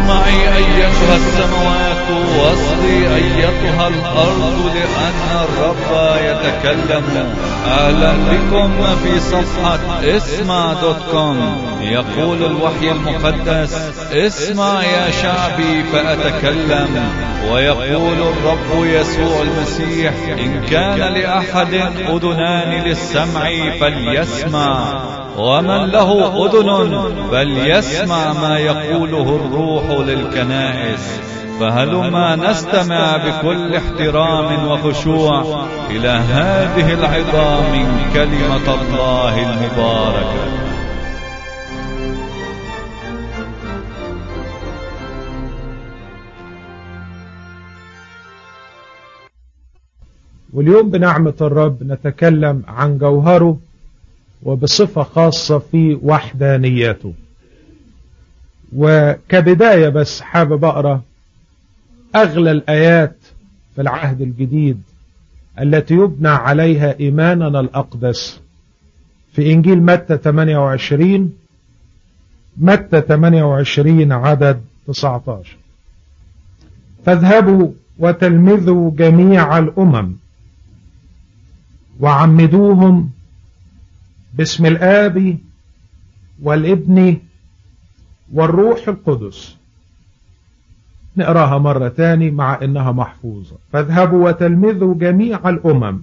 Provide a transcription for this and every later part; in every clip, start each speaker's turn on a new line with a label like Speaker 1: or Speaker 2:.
Speaker 1: اسمعي أيتها السماوات واصغي أيتها الأرض لأن الرب يتكلم أهلا بكم في صفحة اسمع دوت كوم يقول الوحي المقدس اسمع يا شعبي فأتكلم ويقول الرب يسوع المسيح إن كان لأحد أذنان للسمع فليسمع ومن له أذن فليسمع ما يقوله الروح للكنائس فهلما نستمع بكل احترام وخشوع إلى هذه العظام من كلمة الله المباركة
Speaker 2: واليوم بنعمة الرب نتكلم عن جوهره وبصفة خاصة في وحدانيته وكبداية بس حابب أقرأ أغلى الآيات في العهد الجديد التي يبنى عليها إيماننا الأقدس في إنجيل متى 28 متى 28 عدد 19 فاذهبوا وتلمذوا جميع الأمم وعمدوهم باسم الآب والابن والروح القدس نقراها مرة تاني مع إنها محفوظة فاذهبوا وتلمذوا جميع الأمم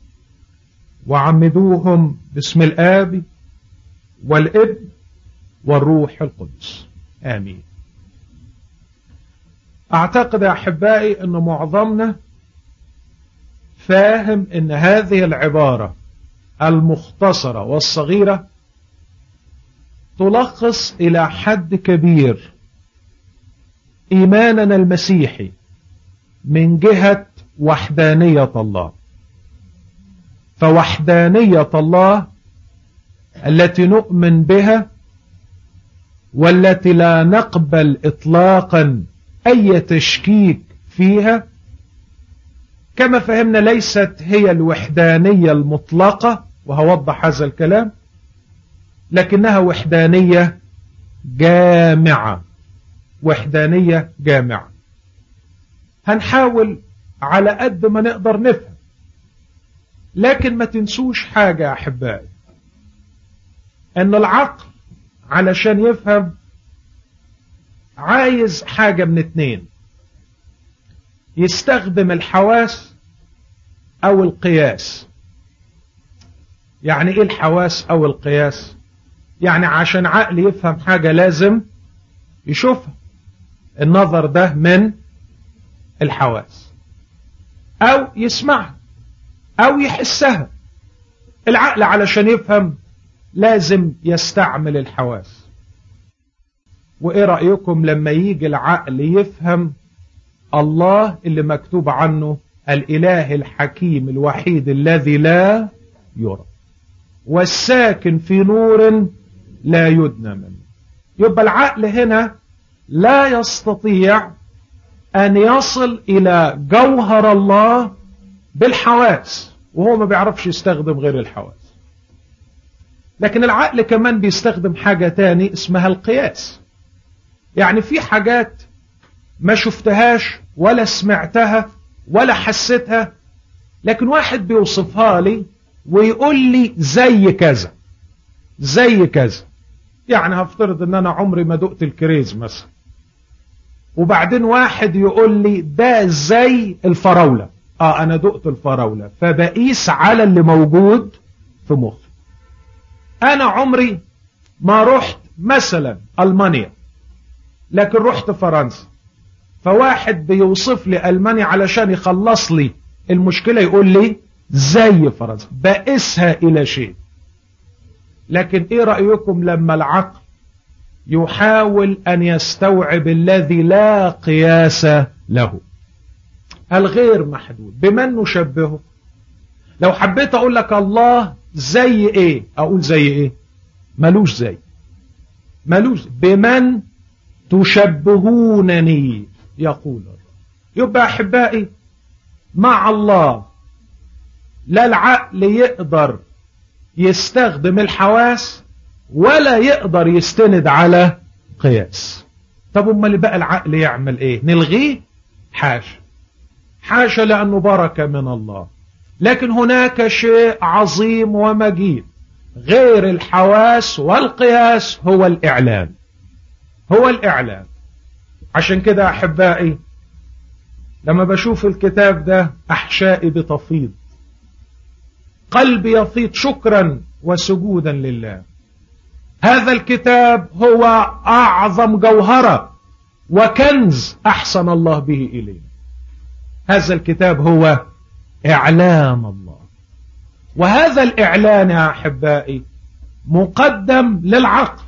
Speaker 2: وعمدوهم باسم الآب والابن والروح القدس آمين أعتقد يا أحبائي أن معظمنا فاهم أن هذه العبارة المختصرة والصغيرة تلخص إلى حد كبير إيماننا المسيحي من جهة وحدانية الله فوحدانية الله التي نؤمن بها والتي لا نقبل إطلاقا أي تشكيك فيها كما فهمنا ليست هي الوحدانية المطلقة وهوضح هذا الكلام لكنها وحدانية جامعة وحدانية جامعة هنحاول على قد ما نقدر نفهم لكن ما تنسوش حاجة يا أحبائي أن العقل علشان يفهم عايز حاجة من اتنين يستخدم الحواس أو القياس يعني إيه الحواس أو القياس يعني عشان عقل يفهم حاجة لازم يشوفها النظر ده من الحواس أو يسمعها أو يحسها العقل علشان يفهم لازم يستعمل الحواس وإيه رأيكم لما يجي العقل يفهم الله اللي مكتوب عنه الإله الحكيم الوحيد الذي لا يرى والساكن في نور لا يدنى منه يبقى العقل هنا لا يستطيع أن يصل إلى جوهر الله بالحواس وهو ما بيعرفش يستخدم غير الحواس لكن العقل كمان بيستخدم حاجة تاني اسمها القياس يعني في حاجات ما شفتهاش ولا سمعتها ولا حسيتها لكن واحد بيوصفها لي ويقول لي زي كذا زي كذا يعني هفترض ان انا عمري ما دقت الكريز مثلا وبعدين واحد يقول لي ده زي الفراولة اه انا دقت الفراولة فبقيس على اللي موجود في مخي انا عمري ما رحت مثلا المانيا لكن رحت فرنسا فواحد بيوصف لي المانيا علشان يخلص لي المشكلة يقول لي زي فرنسا بقيسها الى شيء لكن ايه رأيكم لما العقل يحاول ان يستوعب الذي لا قياس له الغير محدود بمن نشبهه لو حبيت اقول لك الله زي ايه اقول زي ايه ملوش زي ملوش بمن تشبهونني يقول يبقى احبائي مع الله لا العقل يقدر يستخدم الحواس ولا يقدر يستند على قياس طب امال بقى العقل يعمل ايه نلغيه حاشا حاشا لانه بركة من الله لكن هناك شيء عظيم ومجيد غير الحواس والقياس هو الاعلان هو الاعلان عشان كده احبائي لما بشوف الكتاب ده احشائي بتفيض قلبي يفيض شكرا وسجودا لله هذا الكتاب هو أعظم جوهرة وكنز أحسن الله به إليه هذا الكتاب هو إعلان الله وهذا الإعلان يا أحبائي مقدم للعقل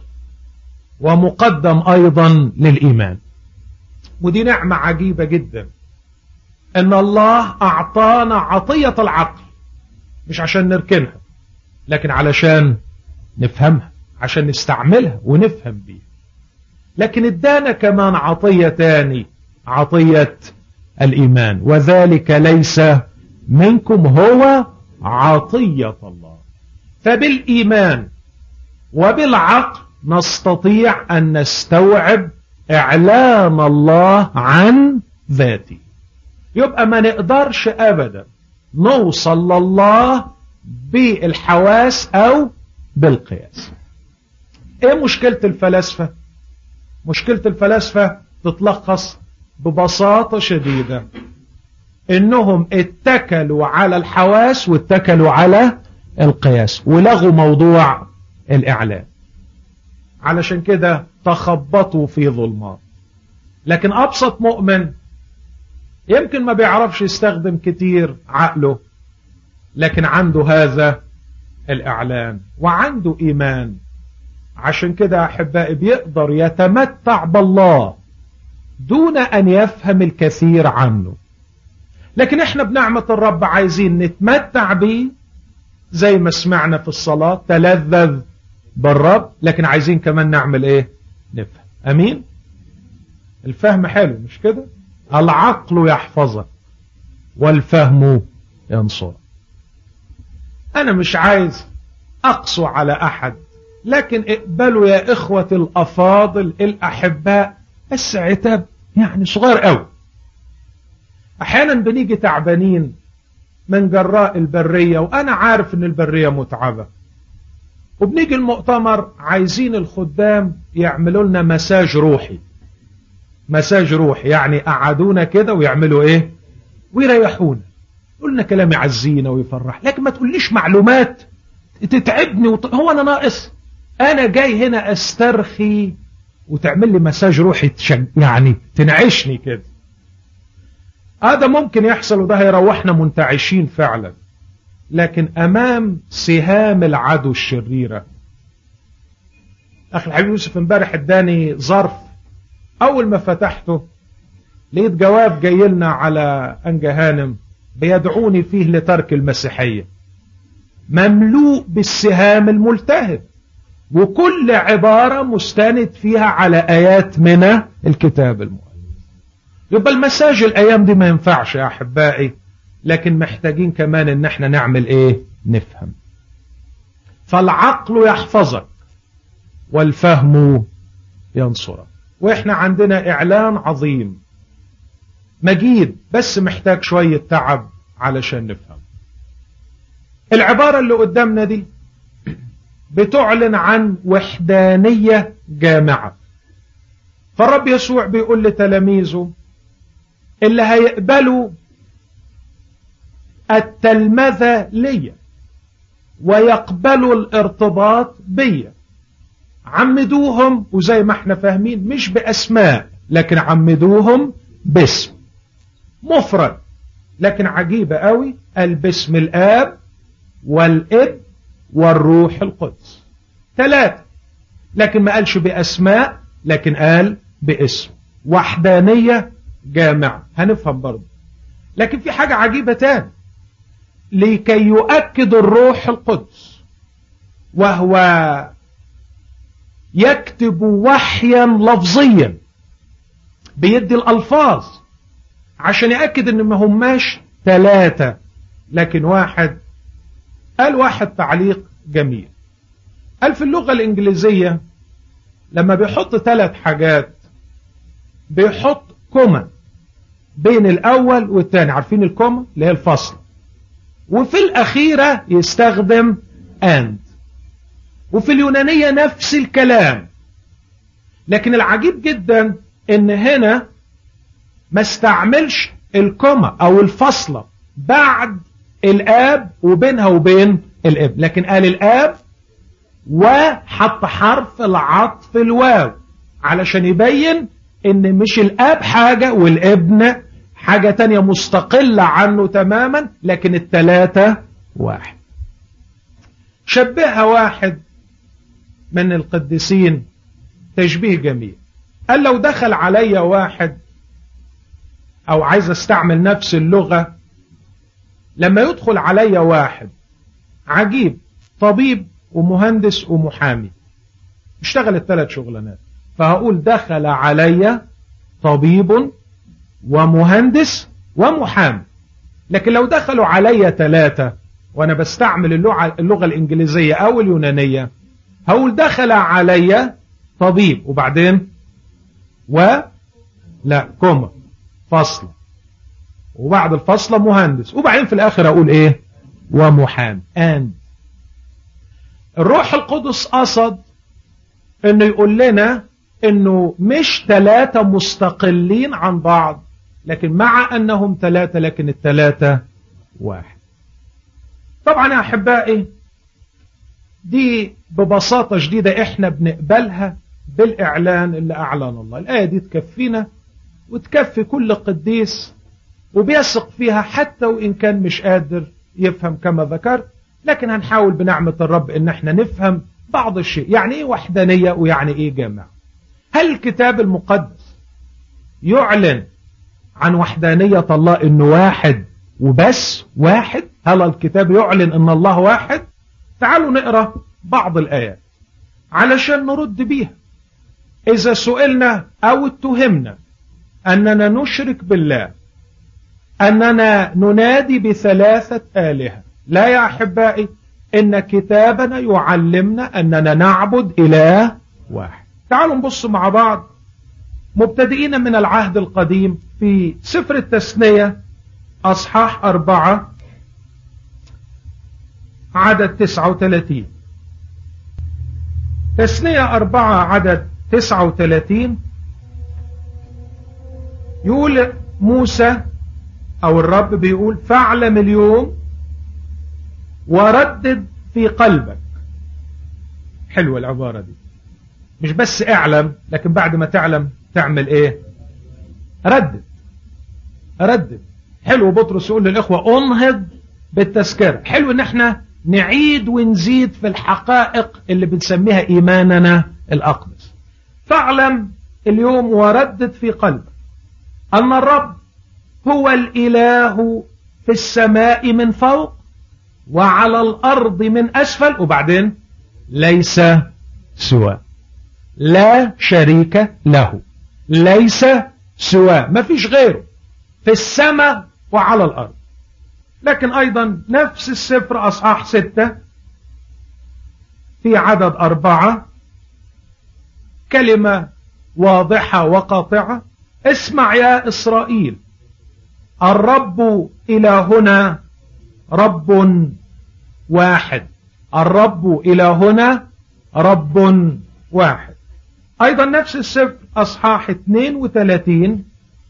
Speaker 2: ومقدم أيضا للإيمان ودي نعمة عجيبة جدا أن الله أعطانا عطية العقل مش عشان نركنها لكن علشان نفهمها عشان نستعملها ونفهم بيها لكن ادانا كمان عطية تاني عطية الإيمان وذلك ليس منكم هو عطية الله فبالإيمان وبالعقل نستطيع أن نستوعب إعلان الله عن ذاته يبقى ما نقدرش أبدا نوصل لله بالحواس أو بالقياس ايه مشكلة الفلاسفة مشكلة الفلاسفة تتلخص ببساطة شديدة انهم اتكلوا على الحواس واتكلوا على القياس ولغوا موضوع الاعلام علشان كده تخبطوا في ظلمات لكن ابسط مؤمن يمكن ما بيعرفش يستخدم كتير عقله لكن عنده هذا الاعلان وعنده ايمان عشان كده أحبائي بيقدر يتمتع بالله دون أن يفهم الكثير عنه لكن احنا بنعمة الرب عايزين نتمتع به زي ما سمعنا في الصلاة تلذذ بالرب لكن عايزين كمان نعمل ايه نفهم امين الفهم حلو مش كده العقل يحفظك والفهم ينصر انا مش عايز اقسو على احد لكن اقبلوا يا إخوة الأفاضل الأحباء بس عتاب يعني صغير قوي أحيانا بنيجي تعبانين من جراء البرية وأنا عارف أن البرية متعبة وبنيجي المؤتمر عايزين الخدام يعملوا لنا مساج روحي مساج روحي يعني قعدونا كده ويعملوا ايه ويريحونا قلنا كلام يعزينا ويفرح لكن ما تقوليش معلومات تتعبني وط... هو انا ناقص انا جاي هنا استرخي وتعمل لي مساج روحي تشج... يعني تنعشني كده هذا ممكن يحصل وده هيروحنا منتعشين فعلا لكن امام سهام العدو الشريرة اخي الحبيب يوسف امبارح اداني ظرف اول ما فتحته لقيت جواب جاي لنا على انجا هانم بيدعوني فيه لترك المسيحية مملوء بالسهام الملتهب وكل عبارة مستند فيها على آيات من الكتاب المقدس يبقى المساج الأيام دي ما ينفعش يا أحبائي لكن محتاجين كمان ان احنا نعمل ايه نفهم فالعقل يحفظك والفهم ينصرك واحنا عندنا اعلان عظيم مجيد بس محتاج شوية تعب علشان نفهم العبارة اللي قدامنا دي بتعلن عن وحدانية جامعة فالرب يسوع بيقول لتلاميذه اللي هيقبلوا التلمذة ليا ويقبلوا الارتباط بيا عمدوهم وزي ما احنا فاهمين مش بأسماء لكن عمدوهم باسم مفرد لكن عجيبة قوي قال باسم الآب والابن والروح القدس ثلاثة لكن ما قالش بأسماء لكن قال باسم وحدانية جامعة هنفهم برضه لكن في حاجة عجيبة تاني لكي يؤكد الروح القدس وهو يكتب وحيا لفظيا بيدي الألفاظ عشان يأكد ان ما هماش ثلاثة لكن واحد قال واحد تعليق جميل قال في اللغة الإنجليزية لما بيحط ثلاث حاجات بيحط كوما بين الأول والثاني عارفين الكوما اللي هي الفصل وفي الأخيرة يستخدم and وفي اليونانية نفس الكلام لكن العجيب جدا ان هنا ما استعملش الكوما او الفصلة بعد الاب وبينها وبين الابن لكن قال الاب وحط حرف العطف الواو علشان يبين ان مش الاب حاجة والابن حاجة تانية مستقلة عنه تماما لكن التلاتة واحد شبهها واحد من القديسين تشبيه جميل قال لو دخل علي واحد او عايز استعمل نفس اللغة لما يدخل علي واحد عجيب طبيب ومهندس ومحامي اشتغل الثلاث شغلانات فهقول دخل علي طبيب ومهندس ومحامي لكن لو دخلوا علي ثلاثة وانا بستعمل اللغة, اللغة الانجليزية او اليونانية هقول دخل علي طبيب وبعدين و لا كوما فصل وبعد الفصل مهندس وبعدين في الاخر اقول ايه ومحامي and الروح القدس قصد انه يقول لنا انه مش ثلاثة مستقلين عن بعض لكن مع انهم ثلاثة لكن الثلاثة واحد طبعا يا احبائي دي ببساطة جديدة احنا بنقبلها بالاعلان اللي اعلن الله الاية دي تكفينا وتكفي كل قديس وبيثق فيها حتى وان كان مش قادر يفهم كما ذكرت لكن هنحاول بنعمة الرب ان احنا نفهم بعض الشيء يعني ايه وحدانية ويعني ايه جامع هل الكتاب المقدس يعلن عن وحدانية الله انه واحد وبس واحد هل الكتاب يعلن ان الله واحد تعالوا نقرأ بعض الآيات علشان نرد بيها إذا سئلنا أو اتهمنا أننا نشرك بالله أننا ننادي بثلاثة آلهة لا يا أحبائي إن كتابنا يعلمنا أننا نعبد إله واحد تعالوا نبص مع بعض مبتدئين من العهد القديم في سفر التثنية أصحاح أربعة عدد تسعة وثلاثين تثنية أربعة عدد تسعة وثلاثين يقول موسى أو الرب بيقول فاعلم اليوم وردد في قلبك حلوة العبارة دي مش بس اعلم لكن بعد ما تعلم تعمل ايه ردد ردد حلو بطرس يقول للإخوة انهض بالتذكرة حلو ان احنا نعيد ونزيد في الحقائق اللي بنسميها إيماننا الأقدس فاعلم اليوم وردد في قلبك أن الرب هو الإله في السماء من فوق وعلى الأرض من أسفل وبعدين ليس سوى لا شريك له ليس سوى ما فيش غيره في السماء وعلى الأرض لكن أيضا نفس السفر أصحاح ستة في عدد أربعة كلمة واضحة وقاطعة اسمع يا إسرائيل الرب إلى هنا رب واحد الرب إلى هنا رب واحد أيضا نفس السفر أصحاح 32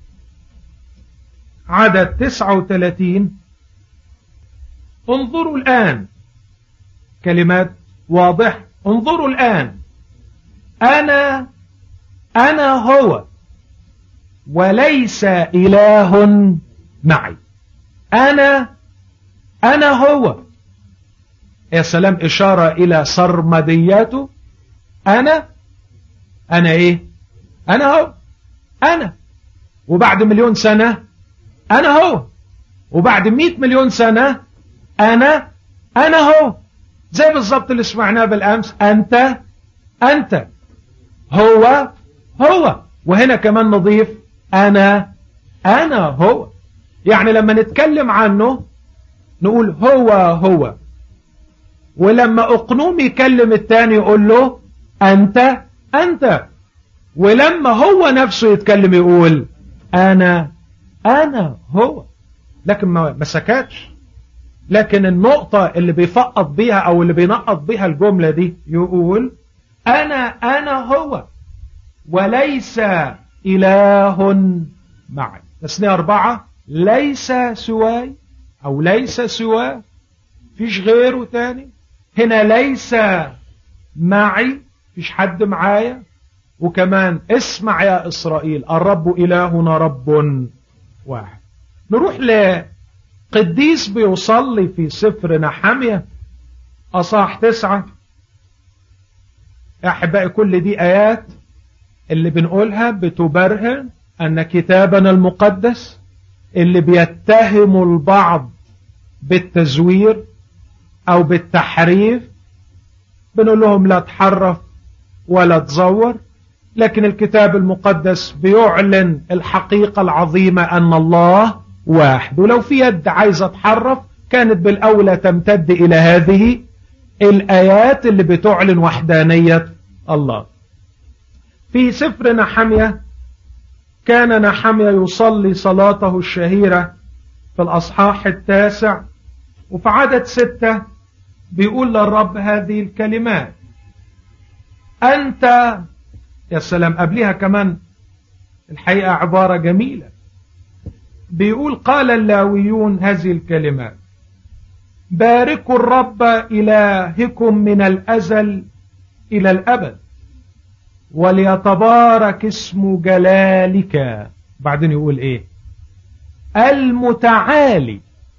Speaker 2: عدد 39 انظروا الآن كلمات واضحة انظروا الآن أنا أنا هو وليس إله معي أنا أنا هو يا سلام إشارة إلى سرمدياته أنا أنا إيه أنا هو أنا وبعد مليون سنة أنا هو وبعد مئة مليون سنة أنا أنا هو زي بالظبط اللي سمعناه بالأمس أنت أنت هو هو وهنا كمان نضيف أنا أنا هو يعني لما نتكلم عنه نقول هو هو ولما أقنوم يكلم التاني يقول له أنت أنت ولما هو نفسه يتكلم يقول أنا أنا هو لكن ما سكتش لكن النقطة اللي بيفقط بيها أو اللي بينقط بيها الجملة دي يقول أنا أنا هو وليس إله معي تسنية أربعة ليس سواي أو ليس سواه فيش غيره تاني هنا ليس معي فيش حد معايا وكمان اسمع يا إسرائيل الرب إلهنا رب واحد نروح لقديس بيصلي في سفر نحمية أصاح تسعة أحبائي كل دي آيات اللي بنقولها بتبرهن أن كتابنا المقدس اللي بيتهم البعض بالتزوير أو بالتحريف بنقول لهم لا تحرف ولا تزور لكن الكتاب المقدس بيعلن الحقيقة العظيمة أن الله واحد ولو في يد عايزة تحرف كانت بالأولى تمتد إلى هذه الآيات اللي بتعلن وحدانية الله في سفر نحمية كان نحمية يصلي صلاته الشهيرة في الأصحاح التاسع وفي عدد ستة بيقول للرب هذه الكلمات أنت يا سلام قبلها كمان الحقيقة عبارة جميلة بيقول قال اللاويون هذه الكلمات باركوا الرب إلهكم من الأزل إلى الأبد وليتبارك اسم جلالك بعدين يقول ايه المتعالي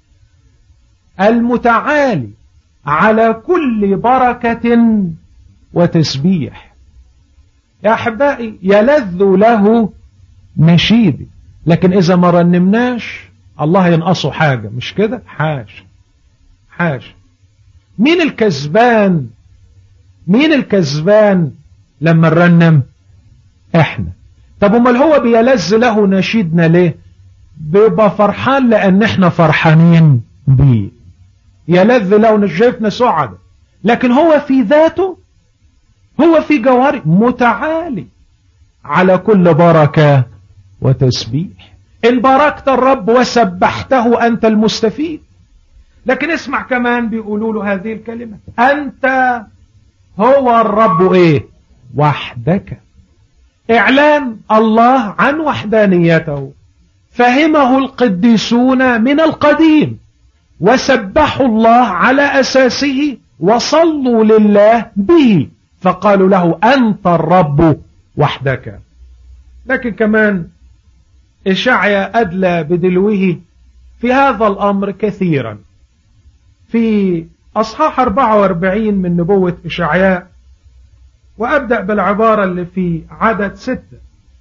Speaker 2: المتعالي على كل بركة وتسبيح يا أحبائي يلذ له نشيدي لكن إذا ما رنمناش الله ينقصه حاجة مش كده حاش حاش مين الكذبان مين الكذبان لما نرنم احنا طب امال هو بيلذ له نشيدنا ليه بيبقى فرحان لان احنا فرحانين بيه يلذ له نشيفنا سعد لكن هو في ذاته هو في جواري متعالي على كل بركة وتسبيح إن باركت الرب وسبحته أنت المستفيد لكن اسمع كمان بيقولوا له هذه الكلمة أنت هو الرب إيه وحدك إعلان الله عن وحدانيته فهمه القديسون من القديم وسبحوا الله على أساسه وصلوا لله به فقالوا له أنت الرب وحدك لكن كمان إشعيا أدلى بدلوه في هذا الأمر كثيرا في أصحاح 44 من نبوة إشعياء وأبدأ بالعبارة اللي في عدد ستة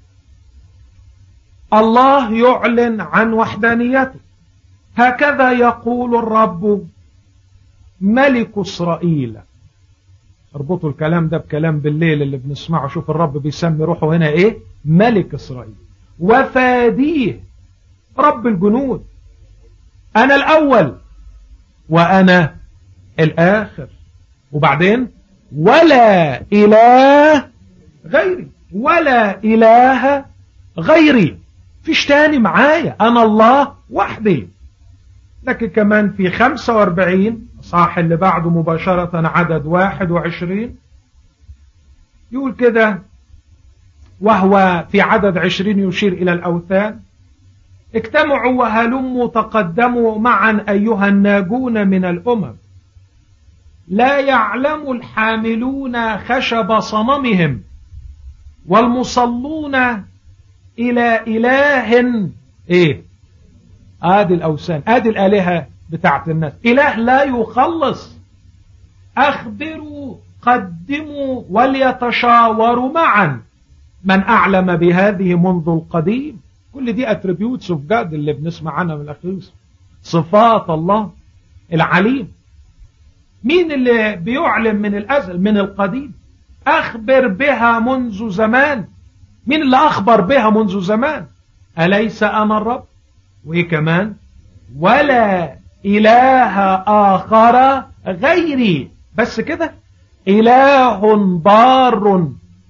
Speaker 2: الله يعلن عن وحدانيته هكذا يقول الرب ملك إسرائيل اربطوا الكلام ده بكلام بالليل اللي بنسمعه شوف الرب بيسمي روحه هنا ايه ملك إسرائيل وفاديه رب الجنود أنا الأول وأنا الآخر وبعدين ولا إله غيري ولا إله غيري فيش تاني معايا أنا الله وحدي لكن كمان في 45 صاح اللي بعده مباشرة عدد 21 يقول كده وهو في عدد 20 يشير إلى الأوثان اجتمعوا وهلموا تقدموا معا أيها الناجون من الأمم لا يعلم الحاملون خشب صنمهم والمصلون إلى إله إيه آدي الأوثان آدي الآلهة بتاعت الناس إله لا يخلص أخبروا قدموا وليتشاوروا معا من أعلم بهذه منذ القديم كل دي attributes of God اللي بنسمع عنها من الأخيس صفات الله العليم مين اللي بيعلم من الأزل من القديم أخبر بها منذ زمان مين اللي أخبر بها منذ زمان أليس أنا الرب وإيه كمان ولا إله آخر غيري بس كده إله بار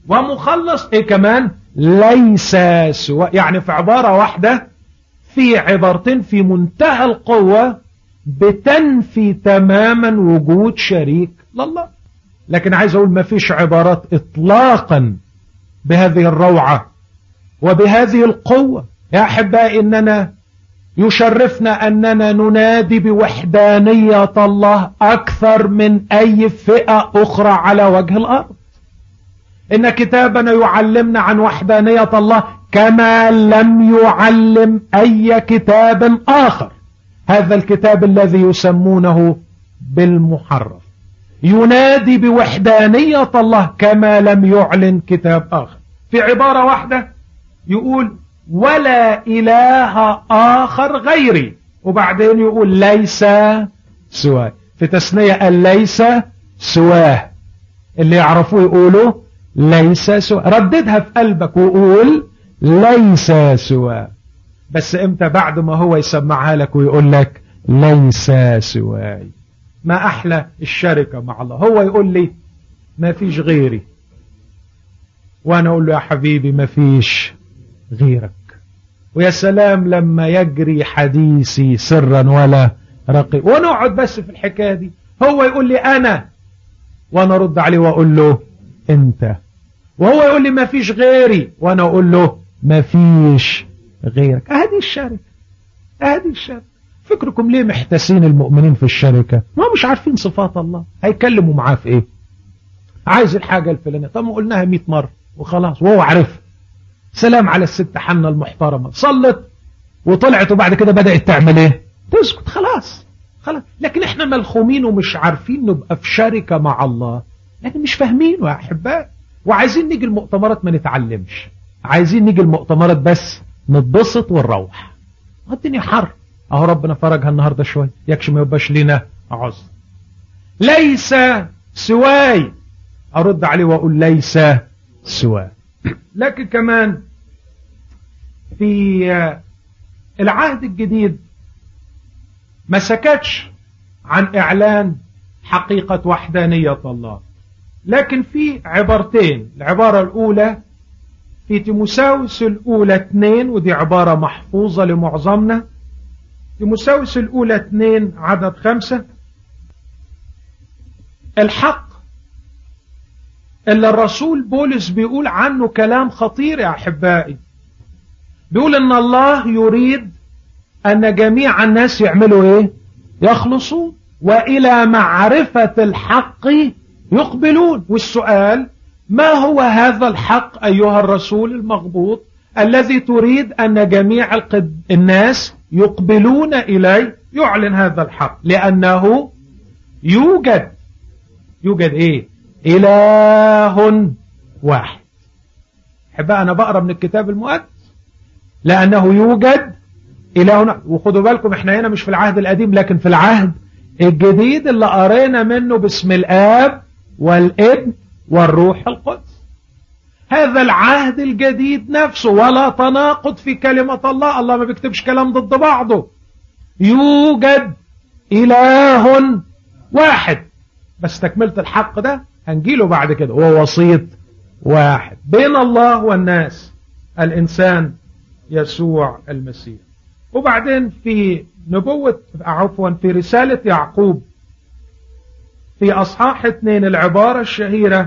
Speaker 2: ومخلص ايه كمان ليس سوى يعني في عبارة واحدة في عبارتين في منتهى القوة بتنفي تماما وجود شريك لله لكن عايز اقول ما فيش عبارات اطلاقا بهذه الروعة وبهذه القوة يا احبائي اننا يشرفنا أننا ننادي بوحدانية الله أكثر من أي فئة أخرى على وجه الأرض إن كتابنا يعلمنا عن وحدانية الله كما لم يعلم أي كتاب آخر هذا الكتاب الذي يسمونه بالمحرف ينادي بوحدانية الله كما لم يعلن كتاب آخر في عبارة واحدة يقول ولا إله آخر غيري وبعدين يقول ليس سواه في تسنية قال ليس سواه اللي يعرفوه يقولوا ليس سواه رددها في قلبك وقول ليس سواه بس امتى بعد ما هو يسمعها لك ويقول لك ليس سواي ما أحلى الشركة مع الله هو يقول لي ما فيش غيري وأنا أقول له يا حبيبي ما فيش غيرك ويا سلام لما يجري حديثي سرا ولا رقيب ونقعد بس في الحكاية دي هو يقول لي أنا وأنا أرد عليه وأقول له أنت وهو يقول لي ما فيش غيري وأنا أقول له ما فيش غيرك أهدي الشركة أهدي الشركة فكركم ليه محتسين المؤمنين في الشركة ما مش عارفين صفات الله هيكلموا معاه في ايه عايز الحاجة الفلانية طب ما قلناها 100 مرة وخلاص وهو عارف سلام على الست حنة المحترمة صلت وطلعت وبعد كده بدأت تعمل ايه تسكت خلاص خلاص لكن احنا ملخومين ومش عارفين نبقى في شركة مع الله لكن مش فاهمين يا احباء وعايزين نيجي المؤتمرات ما نتعلمش عايزين نيجي المؤتمرات بس نتبسط ونروح الدنيا حر اهو ربنا فرجها النهاردة شوي يكش ما يبقاش لنا عذر ليس سواي ارد عليه واقول ليس سواي لكن كمان في العهد الجديد ما سكتش عن اعلان حقيقة وحدانية الله لكن في عبارتين العبارة الاولى في تيموساوس الاولى اثنين ودي عبارة محفوظة لمعظمنا تيموساوس الأولى اثنين عدد خمسة الحق اللي الرسول بولس بيقول عنه كلام خطير يا أحبائي بيقول ان الله يريد ان جميع الناس يعملوا ايه يخلصون والى معرفة الحق يقبلون والسؤال ما هو هذا الحق ايها الرسول المغبوط الذي تريد ان جميع الناس يقبلون إليه يعلن هذا الحق لأنه يوجد يوجد إيه إله واحد حبا أنا بقرأ من الكتاب المقدس لأنه يوجد إله وخدوا بالكم احنا هنا مش في العهد القديم لكن في العهد الجديد اللي قرينا منه باسم الآب والابن والروح القدس هذا العهد الجديد نفسه ولا تناقض في كلمة الله الله ما بيكتبش كلام ضد بعضه يوجد إله واحد بس تكملة الحق ده هنجيله بعد كده هو وسيط واحد بين الله والناس الإنسان يسوع المسيح وبعدين في نبوة عفوا في رسالة يعقوب في أصحاح اثنين العبارة الشهيرة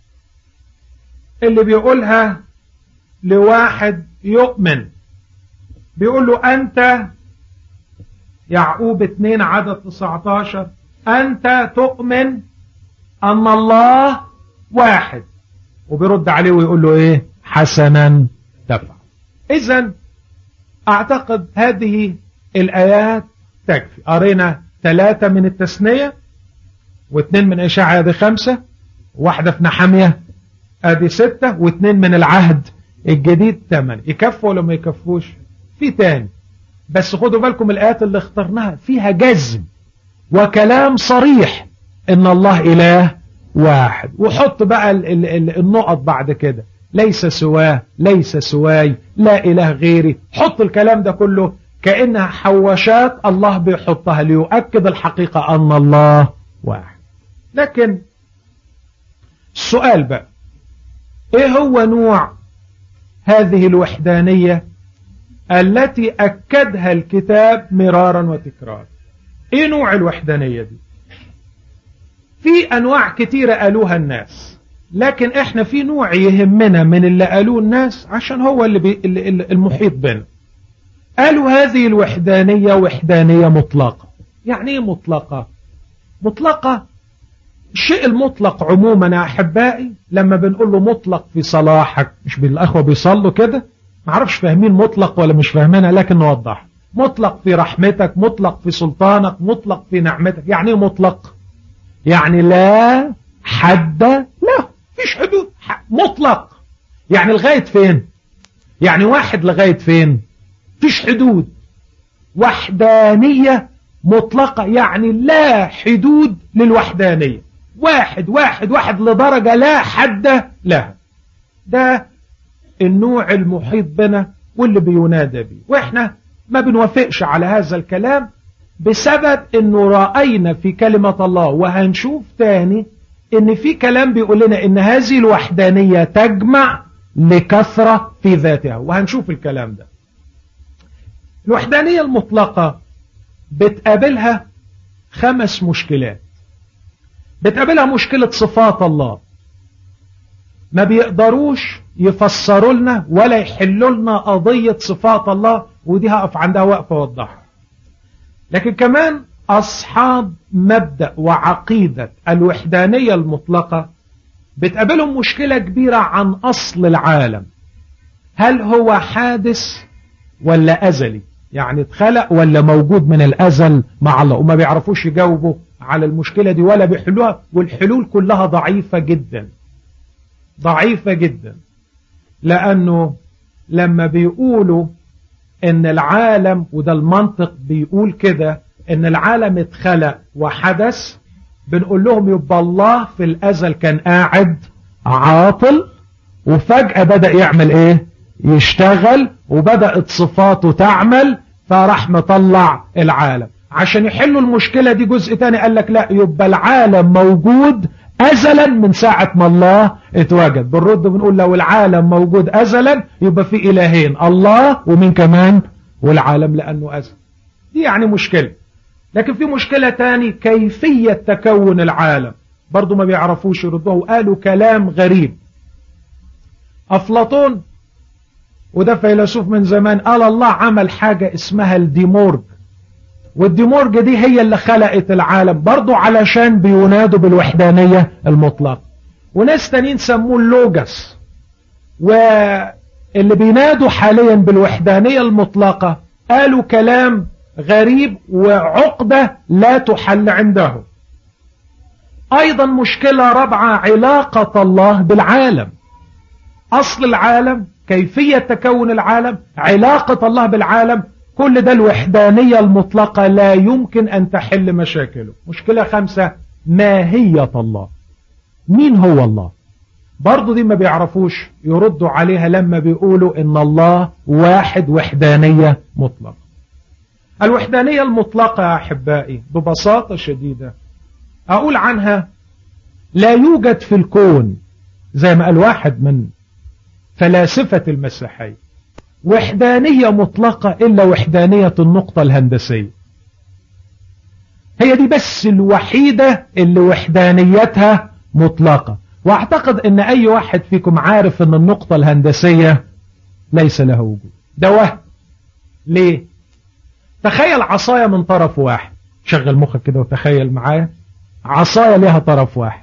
Speaker 2: اللي بيقولها لواحد يؤمن بيقول له أنت يعقوب 2 عدد 19 أنت تؤمن أن الله واحد وبيرد عليه ويقول له إيه حسنا تفعل إذا أعتقد هذه الآيات تكفي قرينا ثلاثة من التثنية واثنين من إشاعة هذه خمسة واحدة في نحمية ادي ستة واثنين من العهد الجديد ثمانية يكفوا ولا ما يكفوش في تاني بس خدوا بالكم الآيات اللي اخترناها فيها جزم وكلام صريح ان الله اله واحد وحط بقى ال ال ال النقط بعد كده ليس سواه ليس سواي لا اله غيري حط الكلام ده كله كأنها حوشات الله بيحطها ليؤكد الحقيقة ان الله واحد لكن السؤال بقى ايه هو نوع هذه الوحدانية التي أكدها الكتاب مرارا وتكرارا ايه نوع الوحدانية دي في أنواع كتيرة قالوها الناس لكن احنا في نوع يهمنا من اللي قالوه الناس عشان هو اللي, بي اللي المحيط بنا قالوا هذه الوحدانية وحدانية مطلقة يعني ايه مطلقة مطلقة الشيء المطلق عموما يا أحبائي لما بنقول له مطلق في صلاحك مش بالأخوة بيصلوا كده ما عرفش فاهمين مطلق ولا مش فاهمينها لكن نوضح مطلق في رحمتك مطلق في سلطانك مطلق في نعمتك يعني ايه مطلق يعني لا حد له فيش حدود مطلق يعني لغاية فين يعني واحد لغاية فين فيش حدود وحدانية مطلقة يعني لا حدود للوحدانية واحد واحد واحد لدرجة لا حد لها ده النوع المحيط بنا واللي بينادى به واحنا ما بنوافقش على هذا الكلام بسبب انه رأينا في كلمة الله وهنشوف تاني ان في كلام بيقول لنا ان هذه الوحدانية تجمع لكثرة في ذاتها وهنشوف الكلام ده الوحدانية المطلقة بتقابلها خمس مشكلات بتقابلها مشكلة صفات الله ما بيقدروش يفسروا لنا ولا يحلوا لنا قضية صفات الله ودي هقف عندها وقفة وضحها لكن كمان أصحاب مبدأ وعقيدة الوحدانية المطلقة بتقابلهم مشكلة كبيرة عن أصل العالم هل هو حادث ولا أزلي يعني اتخلق ولا موجود من الأزل مع الله وما بيعرفوش يجاوبوا على المشكلة دي ولا بيحلوها والحلول كلها ضعيفة جدا ضعيفة جدا لأنه لما بيقولوا ان العالم وده المنطق بيقول كده ان العالم اتخلق وحدث بنقول لهم يبقى الله في الازل كان قاعد عاطل وفجأة بدأ يعمل ايه يشتغل وبدأت صفاته تعمل فراح مطلع العالم عشان يحلوا المشكلة دي جزء تاني قال لك لا يبقى العالم موجود أزلا من ساعة ما الله اتوجد بالرد بنقول لو العالم موجود أزلا يبقى في إلهين الله ومين كمان والعالم لأنه أزل دي يعني مشكلة لكن في مشكلة تاني كيفية تكون العالم برضو ما بيعرفوش يردوه قالوا كلام غريب أفلاطون وده فيلسوف من زمان قال الله عمل حاجة اسمها الديمورج والديمورج دي هي اللي خلقت العالم برضو علشان بينادوا بالوحدانية المطلقة وناس تانيين سموه اللوجس واللي بينادوا حاليا بالوحدانية المطلقة قالوا كلام غريب وعقدة لا تحل عنده أيضا مشكلة رابعة علاقة الله بالعالم أصل العالم كيفية تكون العالم علاقة الله بالعالم كل ده الوحدانية المطلقة لا يمكن أن تحل مشاكله مشكلة خمسة ماهية الله مين هو الله برضو دي ما بيعرفوش يردوا عليها لما بيقولوا ان الله واحد وحدانية مطلقة الوحدانية المطلقة يا أحبائي ببساطة شديدة أقول عنها لا يوجد في الكون زي ما قال واحد من فلاسفة المسيحية وحدانية مطلقة إلا وحدانية النقطة الهندسية هي دي بس الوحيدة اللي وحدانيتها مطلقة واعتقد ان اي واحد فيكم عارف ان النقطة الهندسية ليس لها وجود ده وهم ليه تخيل عصاية من طرف واحد شغل مخك كده وتخيل معايا عصاية لها طرف واحد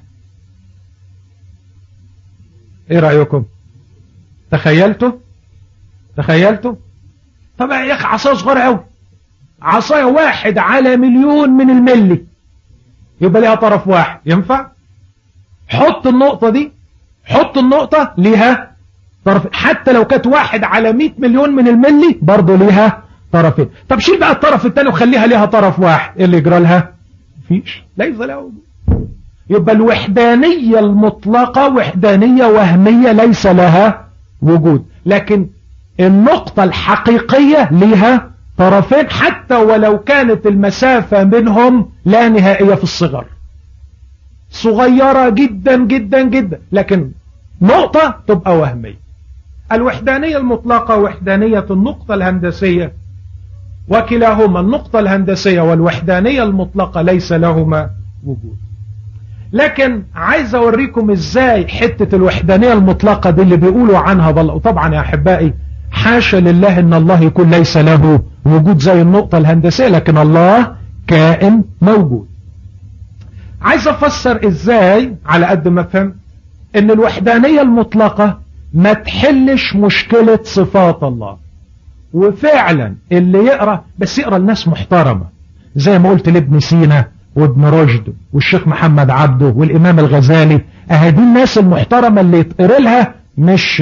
Speaker 2: ايه رأيكم تخيلته تخيلته طبعا يا اخي عصاية صغيرة قوي عصاية واحد على مليون من الملي يبقى لها طرف واحد ينفع حط النقطة دي حط النقطة ليها طرف حتى لو كانت واحد على 100 مليون من الملي برضه ليها طرفين طب شيل بقى الطرف الثاني وخليها ليها طرف واحد ايه اللي يجرى لها فيش ليس لها وجود يبقى الوحدانية المطلقة وحدانية وهمية ليس لها وجود لكن النقطة الحقيقية لها طرفين حتى ولو كانت المسافة منهم لا نهائية في الصغر صغيرة جدا جدا جدا لكن نقطة تبقى وهمية الوحدانية المطلقة وحدانية النقطة الهندسية وكلاهما النقطة الهندسية والوحدانية المطلقة ليس لهما وجود لكن عايز اوريكم ازاي حتة الوحدانية المطلقة دي اللي بيقولوا عنها بالله وطبعا يا احبائي حاشا لله ان الله يكون ليس له وجود زي النقطة الهندسية لكن الله كائن موجود عايز افسر ازاي على قد ما فهمت ان الوحدانية المطلقة ما تحلش مشكلة صفات الله وفعلا اللي يقرأ بس يقرأ الناس محترمة زي ما قلت لابن سينا وابن رشد والشيخ محمد عبده والامام الغزالي اهدي الناس المحترمة اللي يتقر لها مش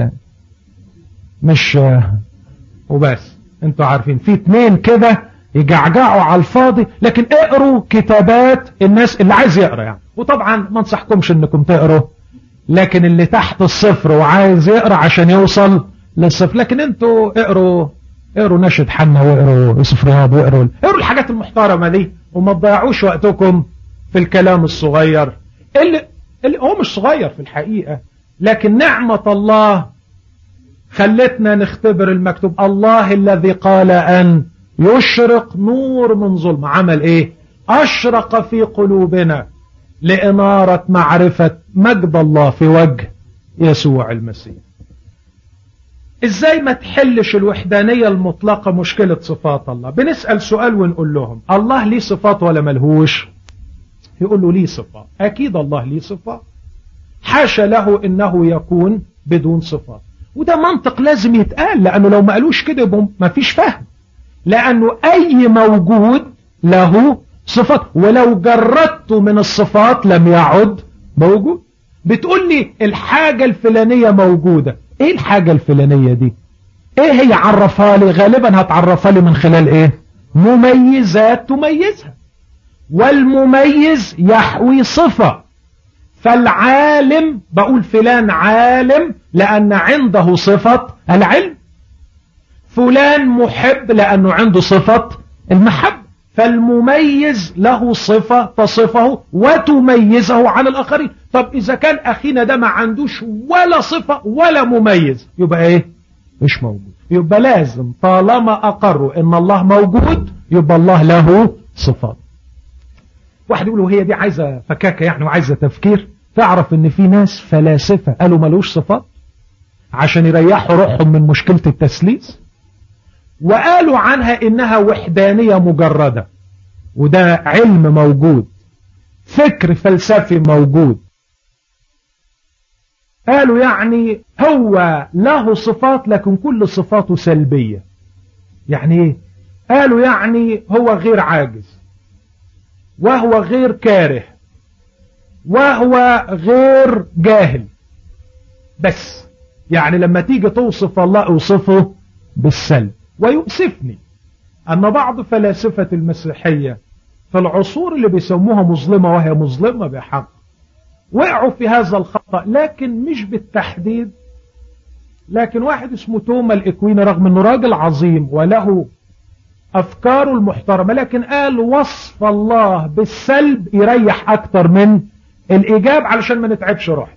Speaker 2: مش وبس انتوا عارفين في اتنين كده يجعجعوا على الفاضي لكن اقروا كتابات الناس اللي عايز يقرا يعني وطبعا ما انصحكمش انكم تقروا لكن اللي تحت الصفر وعايز يقرا عشان يوصل للصفر لكن انتوا اقروا اقروا نشد حنا واقروا يوسف رياض واقروا اقروا الحاجات المحترمه دي وما تضيعوش وقتكم في الكلام الصغير اللي, اللي هو مش صغير في الحقيقه لكن نعمه الله خلتنا نختبر المكتوب الله الذي قال أن يشرق نور من ظلم عمل ايه أشرق في قلوبنا لإنارة معرفة مجد الله في وجه يسوع المسيح ازاي ما تحلش الوحدانية المطلقة مشكلة صفات الله بنسأل سؤال ونقول لهم الله ليه صفات ولا ملهوش يقول له ليه صفات أكيد الله ليه صفات حاشا له إنه يكون بدون صفات وده منطق لازم يتقال لأنه لو ما قالوش كده يبقى ما فيش فهم لأنه أي موجود له صفات ولو جردته من الصفات لم يعد موجود بتقول لي الحاجة الفلانية موجودة ايه الحاجة الفلانية دي ايه هي عرفها لي غالبا هتعرفها لي من خلال ايه مميزات تميزها والمميز يحوي صفة فالعالم بقول فلان عالم لأن عنده صفة العلم فلان محب لأنه عنده صفة المحب فالمميز له صفة تصفه وتميزه عن الآخرين طب إذا كان أخينا ده ما عندوش ولا صفة ولا مميز يبقى إيه مش موجود يبقى لازم طالما أقروا إن الله موجود يبقى الله له صفات واحد يقول هي دي عايزة فكاكة يعني وعايزة تفكير تعرف ان في ناس فلاسفة قالوا ملوش صفات عشان يريحوا روحهم من مشكلة التسليس وقالوا عنها انها وحدانية مجردة وده علم موجود فكر فلسفي موجود قالوا يعني هو له صفات لكن كل صفاته سلبية يعني ايه قالوا يعني هو غير عاجز وهو غير كاره وهو غير جاهل بس يعني لما تيجي توصف الله اوصفه بالسلب ويؤسفني أن بعض فلاسفة المسيحية في العصور اللي بيسموها مظلمة وهي مظلمة بحق وقعوا في هذا الخطأ لكن مش بالتحديد لكن واحد اسمه توما الإكويني رغم أنه راجل عظيم وله أفكاره المحترمة لكن قال وصف الله بالسلب يريح أكتر من الإيجاب علشان ما نتعبش روحنا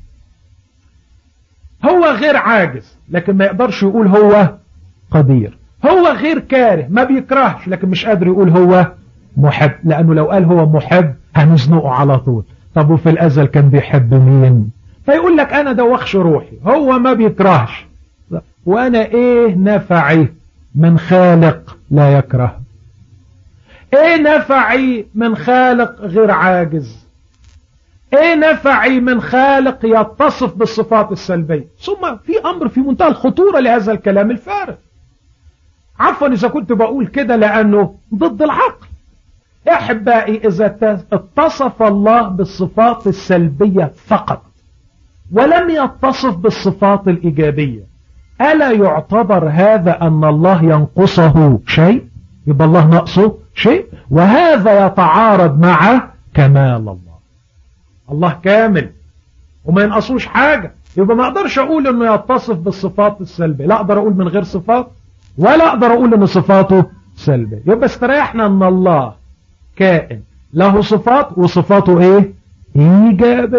Speaker 2: هو غير عاجز لكن ما يقدرش يقول هو قدير هو غير كاره ما بيكرهش لكن مش قادر يقول هو محب لأنه لو قال هو محب هنزنقه على طول طب وفي الأزل كان بيحب مين فيقول لك أنا دوخش روحي هو ما بيكرهش وأنا إيه نفعي من خالق لا يكره إيه نفعي من خالق غير عاجز ايه نفعي من خالق يتصف بالصفات السلبية ثم في امر في منتهى الخطورة لهذا الكلام الفارغ عفوا اذا كنت بقول كده لانه ضد العقل احبائي اذا اتصف الله بالصفات السلبية فقط ولم يتصف بالصفات الايجابية الا يعتبر هذا ان الله ينقصه شيء يبقى الله نقصه شيء وهذا يتعارض مع كمال الله الله كامل وما ينقصوش حاجة يبقى ما اقدرش اقول انه يتصف بالصفات السلبية لا اقدر اقول من غير صفات ولا اقدر اقول ان صفاته سلبية يبقى استريحنا ان الله كائن له صفات وصفاته ايه ايجابية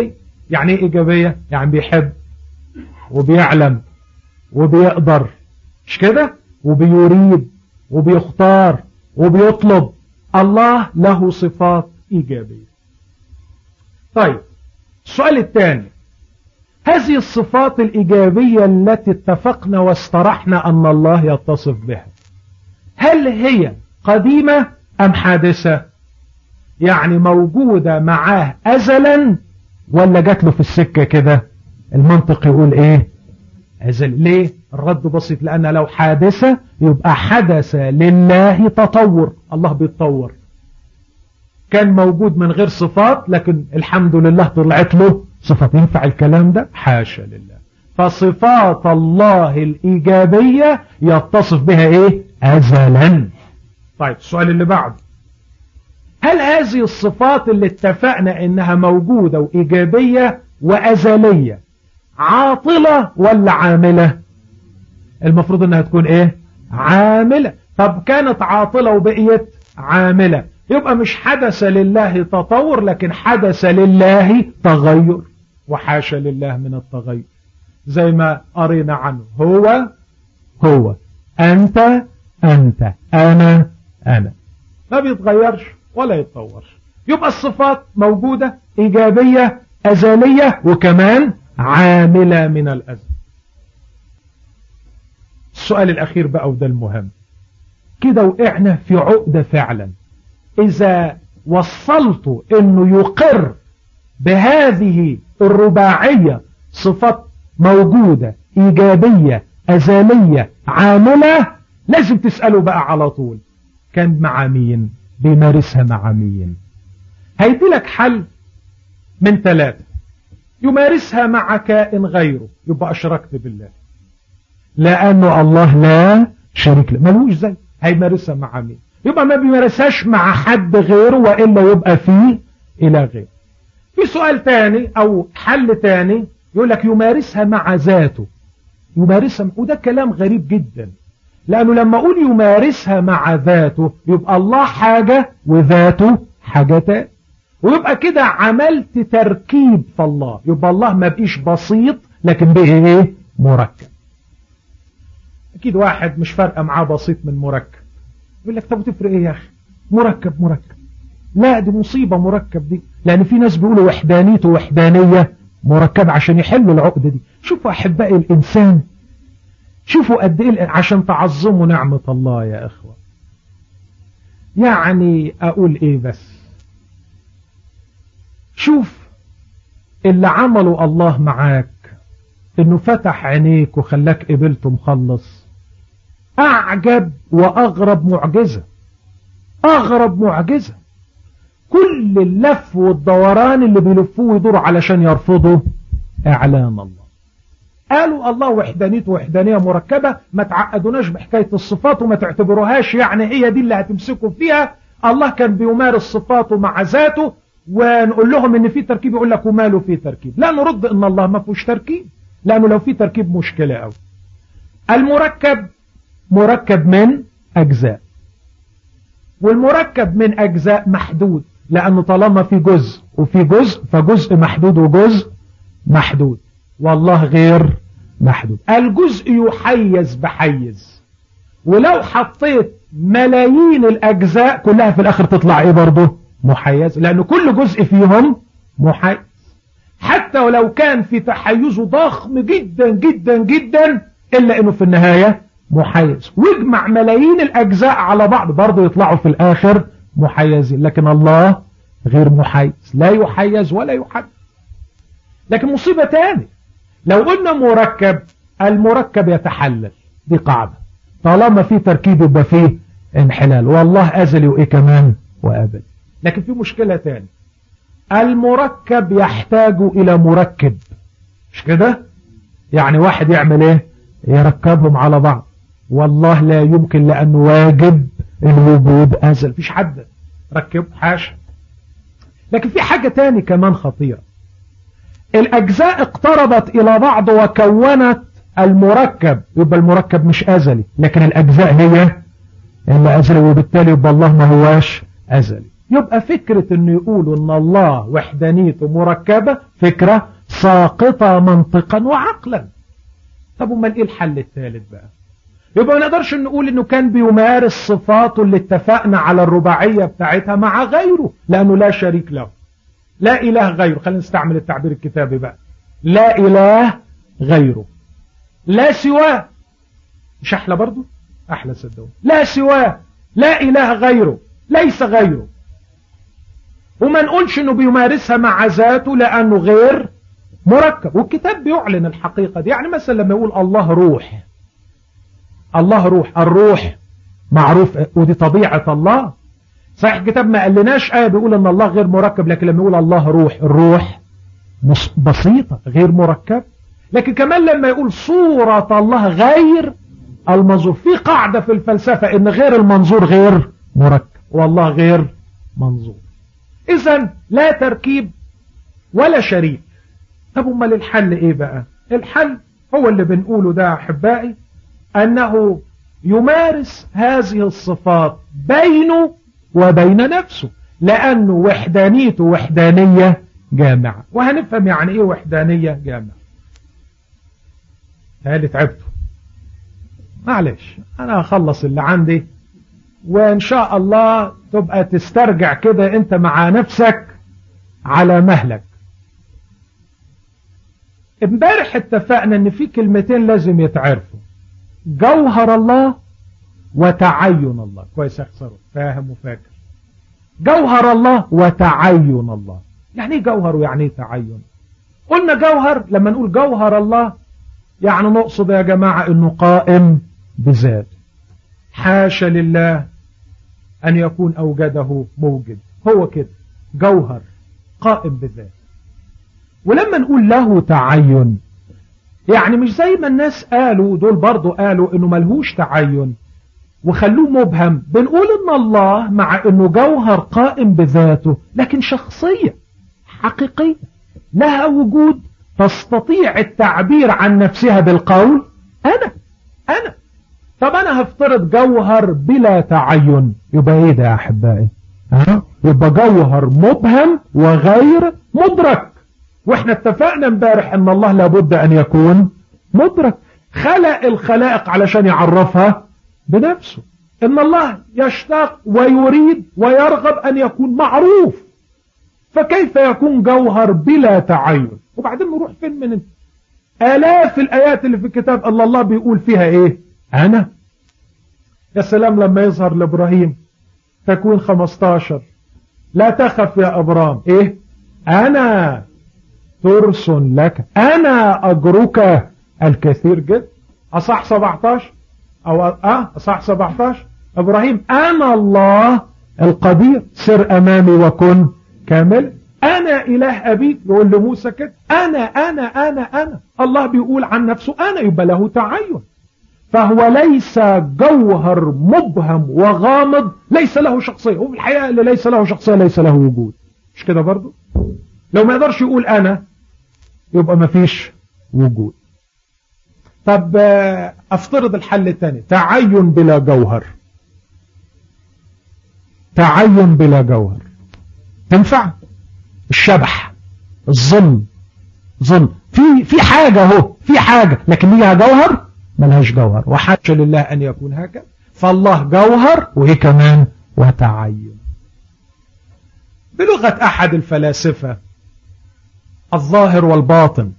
Speaker 2: يعني ايه إيجابية يعني بيحب وبيعلم وبيقدر مش كده وبيريد وبيختار وبيطلب الله له صفات إيجابية طيب السؤال الثاني هذه الصفات الإيجابية التي اتفقنا واسترحنا أن الله يتصف بها هل هي قديمة أم حادثة يعني موجودة معاه أزلا ولا جات له في السكة كده المنطق يقول ايه أزل ليه الرد بسيط لأن لو حادثة يبقى حدث لله تطور الله بيتطور كان موجود من غير صفات لكن الحمد لله طلعت له صفات ينفع الكلام ده حاشا لله فصفات الله الإيجابية يتصف بها إيه أزلا طيب السؤال اللي بعده هل هذه الصفات اللي اتفقنا إنها موجودة وإيجابية وأزلية عاطلة ولا عاملة المفروض إنها تكون إيه عاملة طب كانت عاطلة وبقيت عاملة يبقى مش حدث لله تطور لكن حدث لله تغير وحاشا لله من التغير زي ما قرينا عنه هو هو أنت أنت أنا أنا ما بيتغيرش ولا يتطورش يبقى الصفات موجودة إيجابية أزلية وكمان عاملة من الأزل السؤال الأخير بقى وده المهم كده وقعنا في عقدة فعلا إذا وصلت أنه يقر بهذه الرباعية صفات موجودة إيجابية أزالية عاملة لازم تسأله بقى على طول كان مع مين بيمارسها مع مين هيدي لك حل من ثلاثة يمارسها مع كائن غيره يبقى أشركت بالله لأنه الله لا شريك له ملوش زي هيمارسها مع مين يبقى ما بيمارسهاش مع حد غيره وإلا يبقى فيه إلى غيره في سؤال تاني أو حل تاني يقول لك يمارسها مع ذاته يمارسها وده كلام غريب جدا لأنه لما أقول يمارسها مع ذاته يبقى الله حاجة وذاته حاجة تاني ويبقى كده عملت تركيب في الله يبقى الله ما بقيش بسيط لكن به ايه مركب اكيد واحد مش فارقه معاه بسيط من مركب يقول لك طب تفرق ايه يا اخي مركب مركب لا دي مصيبة مركب دي لان في ناس بيقولوا وحدانيته وحدانية مركب عشان يحلوا العقدة دي شوفوا احبائي الانسان شوفوا قد ايه عشان تعظموا نعمة الله يا اخوة يعني اقول ايه بس شوف اللي عمله الله معاك انه فتح عينيك وخلاك قبلته مخلص اعجب واغرب معجزة اغرب معجزة كل اللف والدوران اللي بيلفوه ويدوروا علشان يرفضوا اعلان الله قالوا الله وحدانيته وحدانية مركبة ما تعقدوناش بحكاية الصفات وما تعتبروهاش يعني هي دي اللي هتمسكوا فيها الله كان بيمارس صفاته مع ذاته ونقول لهم ان في تركيب يقول لك وماله في تركيب لا نرد ان الله ما فيهوش تركيب لانه لو في تركيب مشكلة قوي المركب مركب من اجزاء والمركب من اجزاء محدود لانه طالما في جزء وفي جزء فجزء محدود وجزء محدود والله غير محدود الجزء يحيز بحيز ولو حطيت ملايين الاجزاء كلها في الاخر تطلع ايه برضه محيز لأن كل جزء فيهم محيز حتى ولو كان في تحيزه ضخم جدا جدا جدا إلا أنه في النهاية محيز واجمع ملايين الأجزاء على بعض برضه يطلعوا في الآخر محيزين لكن الله غير محيز لا يحيز ولا يحد لكن مصيبة تاني لو قلنا مركب المركب يتحلل دي قاعدة طالما في تركيب يبقى فيه انحلال والله أزلي وإيه كمان وأبدي لكن في مشكلة تاني المركب يحتاج إلى مركب مش كده يعني واحد يعمل ايه يركبهم على بعض والله لا يمكن لأنه واجب الوجود أزل فيش حد ركب حاشا لكن في حاجة تاني كمان خطيرة الأجزاء اقتربت إلى بعض وكونت المركب يبقى المركب مش أزلي لكن الأجزاء هي اللي أزلي وبالتالي يبقى الله ما هواش أزلي يبقى فكرة انه يقولوا ان الله وحدانيته مركبة فكرة ساقطة منطقا وعقلا طب امال ايه الحل الثالث بقى يبقى ما نقدرش نقول انه كان بيمارس صفاته اللي اتفقنا على الرباعية بتاعتها مع غيره لانه لا شريك له لا اله غيره خلينا نستعمل التعبير الكتابي بقى لا اله غيره لا سواه مش احلى برضو احلى صدقوني لا سواه لا اله غيره ليس غيره وما نقولش انه بيمارسها مع ذاته لانه غير مركب والكتاب بيعلن الحقيقة دي يعني مثلا لما يقول الله روح الله روح الروح معروف ودي طبيعة الله صحيح الكتاب ما قالناش آية بيقول ان الله غير مركب لكن لما يقول الله روح الروح بسيطة غير مركب لكن كمان لما يقول صورة الله غير المنظور في قاعدة في الفلسفة ان غير المنظور غير مركب والله غير منظور اذا لا تركيب ولا شريك طب امال الحل ايه بقى الحل هو اللي بنقوله ده احبائي انه يمارس هذه الصفات بينه وبين نفسه لانه وحدانيته وحدانية جامعة وهنفهم يعني ايه وحدانية جامعة هالي تعبته معلش انا هخلص اللي عندي وان شاء الله تبقى تسترجع كده انت مع نفسك على مهلك امبارح اتفقنا ان في كلمتين لازم يتعرفوا جوهر الله وتعين الله كويس اخسره فاهم وفاكر جوهر الله وتعين الله يعني ايه جوهر ويعني ايه تعين قلنا جوهر لما نقول جوهر الله يعني نقصد يا جماعة انه قائم بذات حاشا لله ان يكون اوجده موجد هو كده جوهر قائم بذات ولما نقول له تعين يعني مش زي ما الناس قالوا دول برضو قالوا انه ملهوش تعين وخلوه مبهم بنقول ان الله مع انه جوهر قائم بذاته لكن شخصية حقيقية لها وجود تستطيع التعبير عن نفسها بالقول انا انا طب انا هفترض جوهر بلا تعين يبقى ايه ده يا احبائي ها يبقى جوهر مبهم وغير مدرك واحنا اتفقنا امبارح ان الله لابد ان يكون مدرك خلق الخلائق علشان يعرفها بنفسه ان الله يشتاق ويريد ويرغب ان يكون معروف فكيف يكون جوهر بلا تعين وبعدين نروح فين من آلاف الآيات اللي في الكتاب الله الله بيقول فيها ايه انا يا سلام لما يظهر لابراهيم تكوين 15 لا تخف يا ابرام ايه انا ترس لك انا اجرك الكثير جدا اصح 17 او اه اصح 17 ابراهيم انا الله القدير سر امامي وكن كامل انا اله ابيك يقول لموسى كده انا انا انا انا الله بيقول عن نفسه انا يبقى له تعين فهو ليس جوهر مبهم وغامض ليس له شخصية وفي الحقيقة اللي ليس له شخصية ليس له وجود مش كده برضو لو ما يقدرش يقول انا يبقى ما فيش وجود طب افترض الحل الثاني تعين بلا جوهر تعين بلا جوهر تنفع الشبح الظل ظل في في حاجة اهو في حاجة لكن ليها جوهر ملهاش جوهر وحاشا لله أن يكون هكذا فالله جوهر وإيه كمان وتعين بلغة أحد الفلاسفة الظاهر والباطن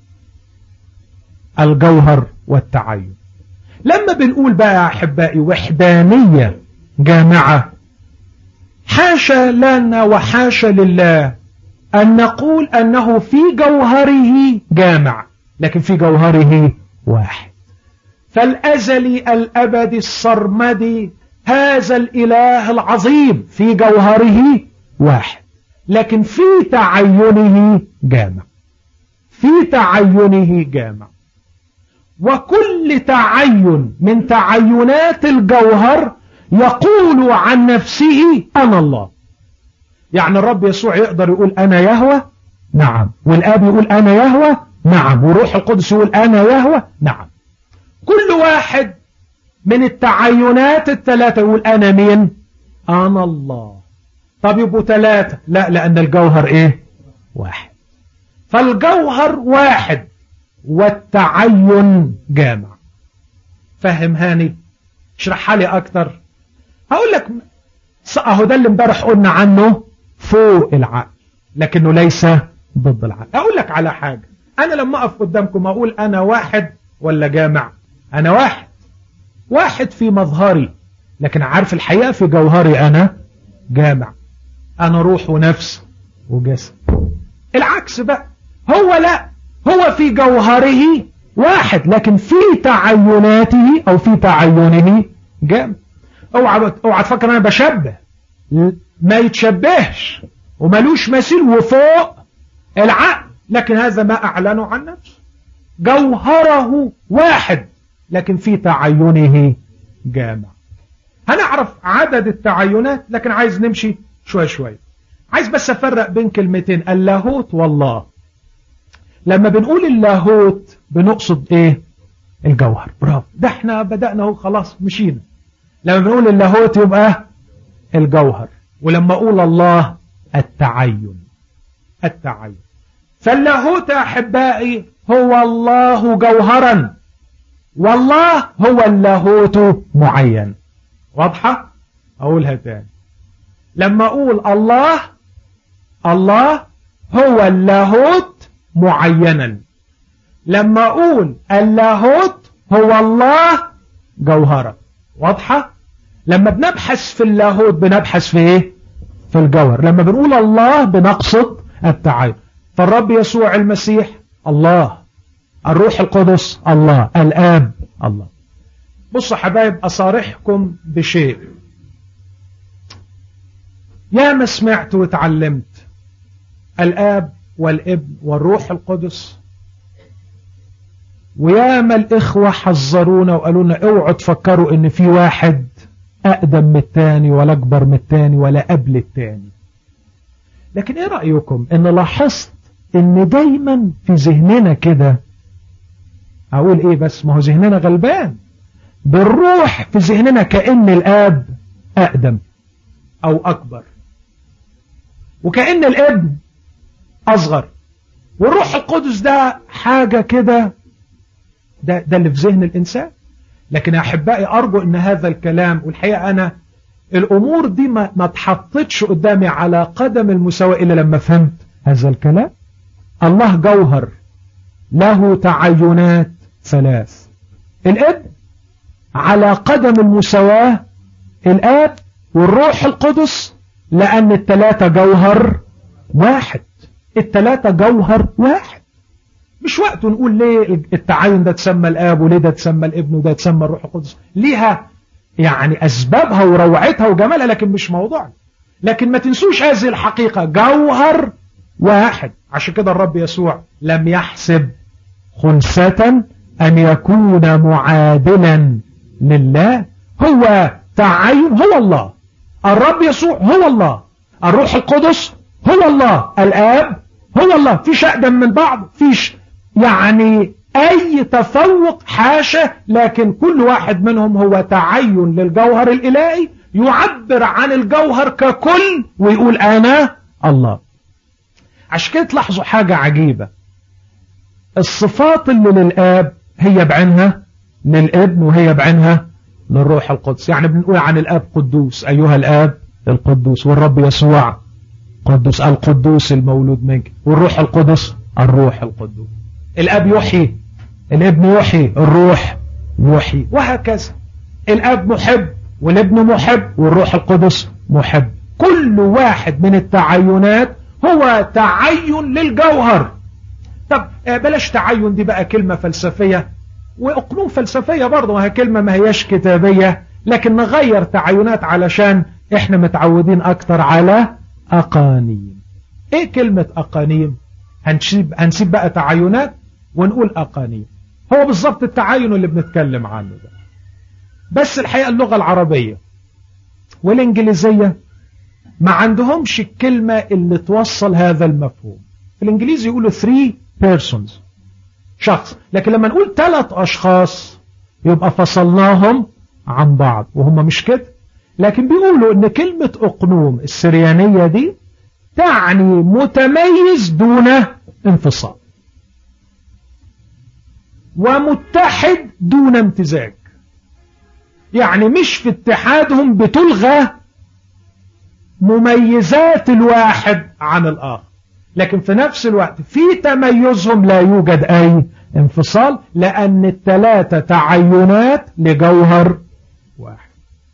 Speaker 2: الجوهر والتعين لما بنقول بقى يا أحبائي وحدانية جامعة حاشا لنا وحاشا لله أن نقول أنه في جوهره جامع لكن في جوهره واحد فالأزلي الأبدي الصرمدي هذا الإله العظيم في جوهره واحد لكن في تعينه جامع في تعينه جامع وكل تعين من تعينات الجوهر يقول عن نفسه أنا الله يعني الرب يسوع يقدر يقول أنا يهوى نعم والآب يقول أنا يهوى نعم وروح القدس يقول أنا يهوى نعم كل واحد من التعينات الثلاثة يقول أنا مين أنا الله طب يبقوا ثلاثة لا لأن الجوهر إيه واحد فالجوهر واحد والتعين جامع فهم هاني اشرحها لي اكتر هقول لك اهو ده اللي امبارح قلنا عنه فوق العقل لكنه ليس ضد العقل اقول لك على حاجة انا لما اقف قدامكم اقول انا واحد ولا جامع انا واحد واحد في مظهري لكن عارف الحقيقة في جوهري انا جامع انا روح ونفس وجسد العكس بقى هو لا هو في جوهره واحد لكن في تعيناته او في تعينه جامع اوعى اوعى تفكر انا بشبه ما يتشبهش وملوش مثيل وفوق العقل لكن هذا ما اعلنه عن نفسه جوهره واحد لكن في تعينه جامع هنعرف عدد التعينات لكن عايز نمشي شوي شوي عايز بس افرق بين كلمتين اللاهوت والله لما بنقول اللاهوت بنقصد ايه الجوهر برافو ده احنا بدأنا اهو خلاص مشينا لما بنقول اللاهوت يبقى الجوهر ولما اقول الله التعين التعين فاللاهوت احبائي هو الله جوهرا والله هو اللاهوت معين واضحة اقولها تاني لما اقول الله الله هو اللاهوت معينا لما اقول اللاهوت هو الله جوهرة واضحة لما بنبحث في اللاهوت بنبحث في ايه في الجوهر لما بنقول الله بنقصد التعين فالرب يسوع المسيح الله الروح القدس الله الآب الله بصوا حبايب أصارحكم بشيء يا ما سمعت وتعلمت الآب والابن والروح القدس وياما الإخوة حذرونا وقالوا لنا اوعوا تفكروا ان في واحد أقدم من التاني ولا أكبر من التاني ولا قبل التاني لكن ايه رأيكم ان لاحظت ان دايما في ذهننا كده اقول ايه بس ما هو ذهننا غلبان بالروح في ذهننا كأن الآب أقدم أو أكبر وكأن الابن أصغر والروح القدس ده حاجة كده ده, ده اللي في ذهن الإنسان لكن أحبائي أرجو أن هذا الكلام والحقيقة أنا الأمور دي ما, ما تحطتش قدامي على قدم المساواة إلا لما فهمت هذا الكلام الله جوهر له تعينات ثلاث الابن على قدم المساواة الآب والروح القدس لأن التلاتة جوهر واحد التلاتة جوهر واحد مش وقت نقول ليه التعين ده تسمى الآب وليه ده تسمى الابن وده تسمى الروح القدس ليها يعني أسبابها وروعتها وجمالها لكن مش موضوع لكن ما تنسوش هذه الحقيقة جوهر واحد عشان كده الرب يسوع لم يحسب خنسة أن يكون معادلا لله هو تعين هو الله الرب يسوع هو الله الروح القدس هو الله الآب هو الله فيش أقدم من بعض فيش يعني أي تفوق حاشا لكن كل واحد منهم هو تعين للجوهر الإلهي يعبر عن الجوهر ككل ويقول أنا الله عشان كده تلاحظوا حاجة عجيبة الصفات اللي للآب هي بعينها للابن وهي بعينها للروح القدس يعني بنقول عن الآب قدوس أيها الآب القدوس والرب يسوع قدوس القدوس المولود منك والروح القدس الروح القدوس الأب يحيي الابن يحيي الروح يحيي وهكذا الأب محب والابن محب والروح القدس محب كل واحد من التعينات هو تعين للجوهر طب بلاش تعين دي بقى كلمة فلسفية وأقنوم فلسفية برضه وهي كلمة ما هياش كتابية لكن نغير تعينات علشان احنا متعودين اكتر على اقانيم ايه كلمة اقانيم هنسيب, هنسيب بقى تعينات ونقول اقانيم هو بالظبط التعين اللي بنتكلم عنه ده بس الحقيقة اللغة العربية والانجليزية ما عندهمش الكلمة اللي توصل هذا المفهوم في الانجليزي يقولوا three persons شخص لكن لما نقول ثلاث اشخاص يبقى فصلناهم عن بعض وهم مش كده لكن بيقولوا ان كلمة اقنوم السريانية دي تعني متميز دون انفصال ومتحد دون امتزاج يعني مش في اتحادهم بتلغى مميزات الواحد عن الآخر لكن في نفس الوقت في تميزهم لا يوجد أي انفصال لأن الثلاثة تعينات لجوهر واحد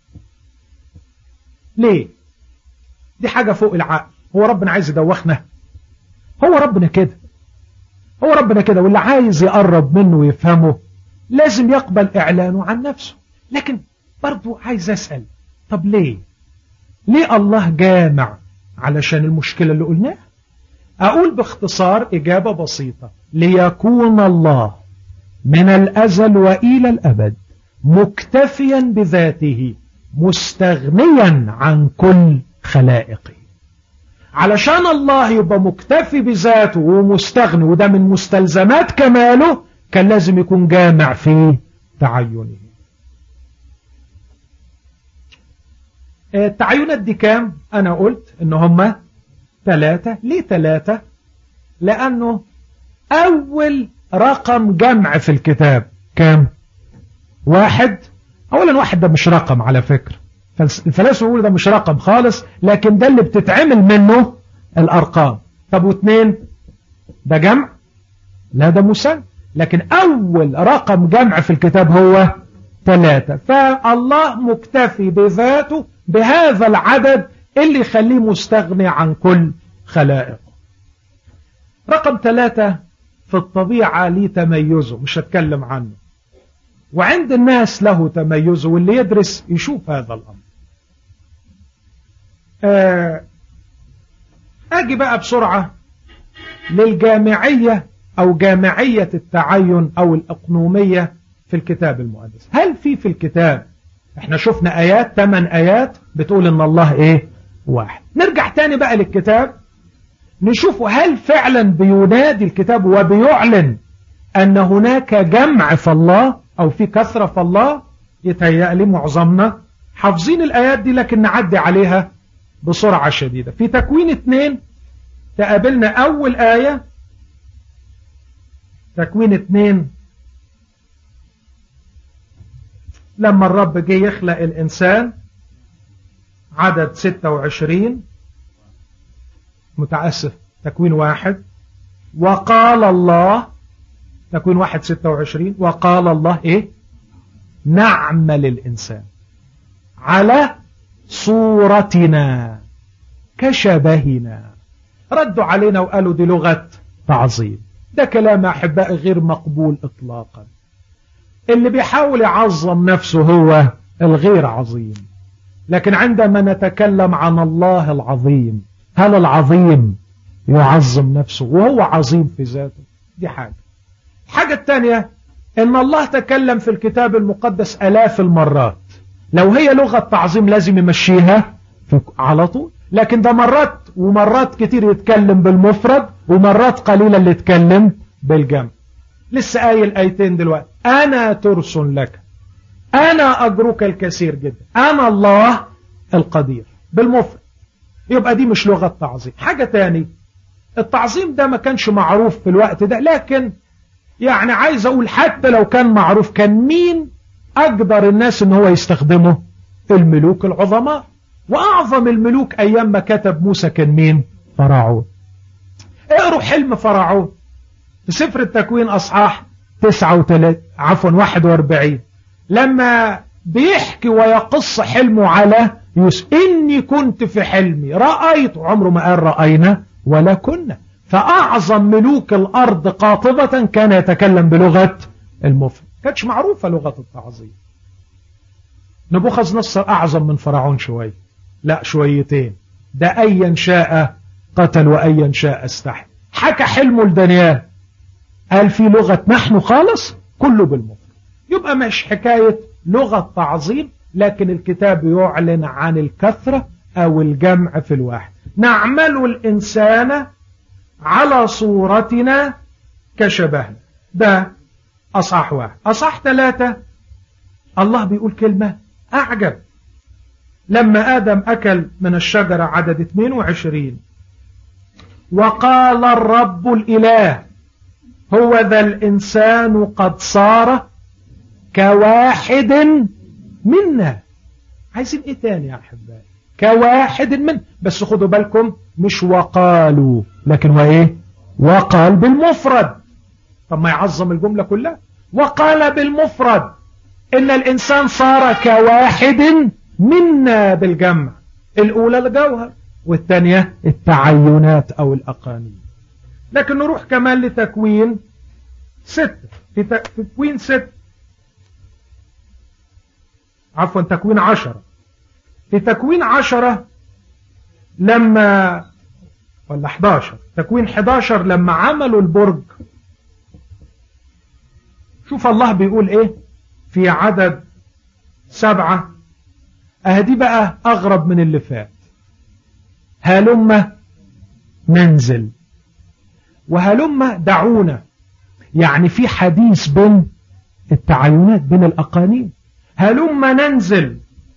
Speaker 2: ليه دي حاجة فوق العقل هو ربنا عايز يدوخنا هو ربنا كده هو ربنا كده واللي عايز يقرب منه ويفهمه لازم يقبل إعلانه عن نفسه لكن برضو عايز أسأل طب ليه ليه الله جامع علشان المشكلة اللي قلناها أقول باختصار إجابة بسيطة ليكون الله من الأزل وإلى الأبد مكتفيا بذاته مستغنيا عن كل خلائقه علشان الله يبقى مكتفي بذاته ومستغني وده من مستلزمات كماله كان لازم يكون جامع في تعينه التعينات دي كام انا قلت ان هم ثلاثة ليه ثلاثة لانه اول رقم جمع في الكتاب كام واحد اولا واحد ده مش رقم على فكرة الفلاسفة يقولوا ده مش رقم خالص لكن ده اللي بتتعمل منه الارقام طب واثنين ده جمع لا ده مسن لكن اول رقم جمع في الكتاب هو ثلاثة فالله مكتفي بذاته بهذا العدد اللي يخليه مستغني عن كل خلائقه رقم ثلاثة في الطبيعة ليه تميزه مش هتكلم عنه وعند الناس له تميزه واللي يدرس يشوف هذا الأمر أجي بقى بسرعة للجامعية أو جامعية التعين أو الأقنومية في الكتاب المقدس هل في في الكتاب احنا شفنا آيات ثمان آيات بتقول ان الله ايه واحد نرجع تاني بقى للكتاب نشوف هل فعلا بينادي الكتاب وبيعلن ان هناك جمع في الله او في كثرة في الله يتهيأ معظمنا حافظين الآيات دي لكن نعدي عليها بسرعة شديدة في تكوين اثنين تقابلنا أول آية تكوين اثنين لما الرب جه يخلق الإنسان عدد 26 متأسف تكوين واحد وقال الله تكوين واحد 26 وقال الله ايه نعمل الإنسان على صورتنا كشبهنا ردوا علينا وقالوا دي لغة تعظيم ده كلام أحباء غير مقبول إطلاقا اللي بيحاول يعظم نفسه هو الغير عظيم لكن عندما نتكلم عن الله العظيم هل العظيم يعظم نفسه وهو عظيم في ذاته دي حاجة الحاجة الثانية ان الله تكلم في الكتاب المقدس الاف المرات لو هي لغة تعظيم لازم يمشيها على طول لكن ده مرات ومرات كتير يتكلم بالمفرد ومرات قليلة اللي يتكلم بالجمع لسه قايل ايتين دلوقتي انا ترس لك انا اجرك الكثير جدا انا الله القدير بالمفرد يبقى دي مش لغة تعظيم حاجة تاني التعظيم ده ما كانش معروف في الوقت ده لكن يعني عايز اقول حتى لو كان معروف كان مين اقدر الناس ان هو يستخدمه الملوك العظماء واعظم الملوك ايام ما كتب موسى كان مين فرعون اقروا حلم فرعون في سفر التكوين اصحاح 39 عفوا 41 لما بيحكي ويقص حلمه على يوسف إني كنت في حلمي رأيت عمره ما قال رأينا ولا كنا فأعظم ملوك الأرض قاطبة كان يتكلم بلغة المفرد كانتش معروفة لغة التعظيم نبوخذ نصر أعظم من فرعون شوي لا شويتين ده أيا شاء قتل وأيا شاء استحي حكى حلمه لدانيال قال في لغة نحن خالص كله بالمفرد يبقى مش حكاية لغة تعظيم لكن الكتاب يعلن عن الكثرة أو الجمع في الواحد نعمل الإنسان على صورتنا كشبهنا ده أصح واحد أصح ثلاثة الله بيقول كلمة أعجب لما آدم أكل من الشجرة عدد 22 وقال الرب الإله هو ذا الإنسان قد صار كواحد منا عايزين ايه تاني يا أحبائي كواحد من بس خدوا بالكم مش وقالوا لكن وايه وقال بالمفرد طب ما يعظم الجملة كلها وقال بالمفرد ان الانسان صار كواحد منا بالجمع الاولى الجوهر والثانية التعينات او الاقانيم لكن نروح كمان لتكوين ستة في تكوين ستة عفوا تكوين عشرة في تكوين عشرة لما ولا 11 تكوين 11 لما عملوا البرج شوف الله بيقول ايه في عدد سبعة اهدي بقى اغرب من اللي فات هلم ننزل وهلم دعونا يعني في حديث بين التعينات بين الأقانيم هلم ننزل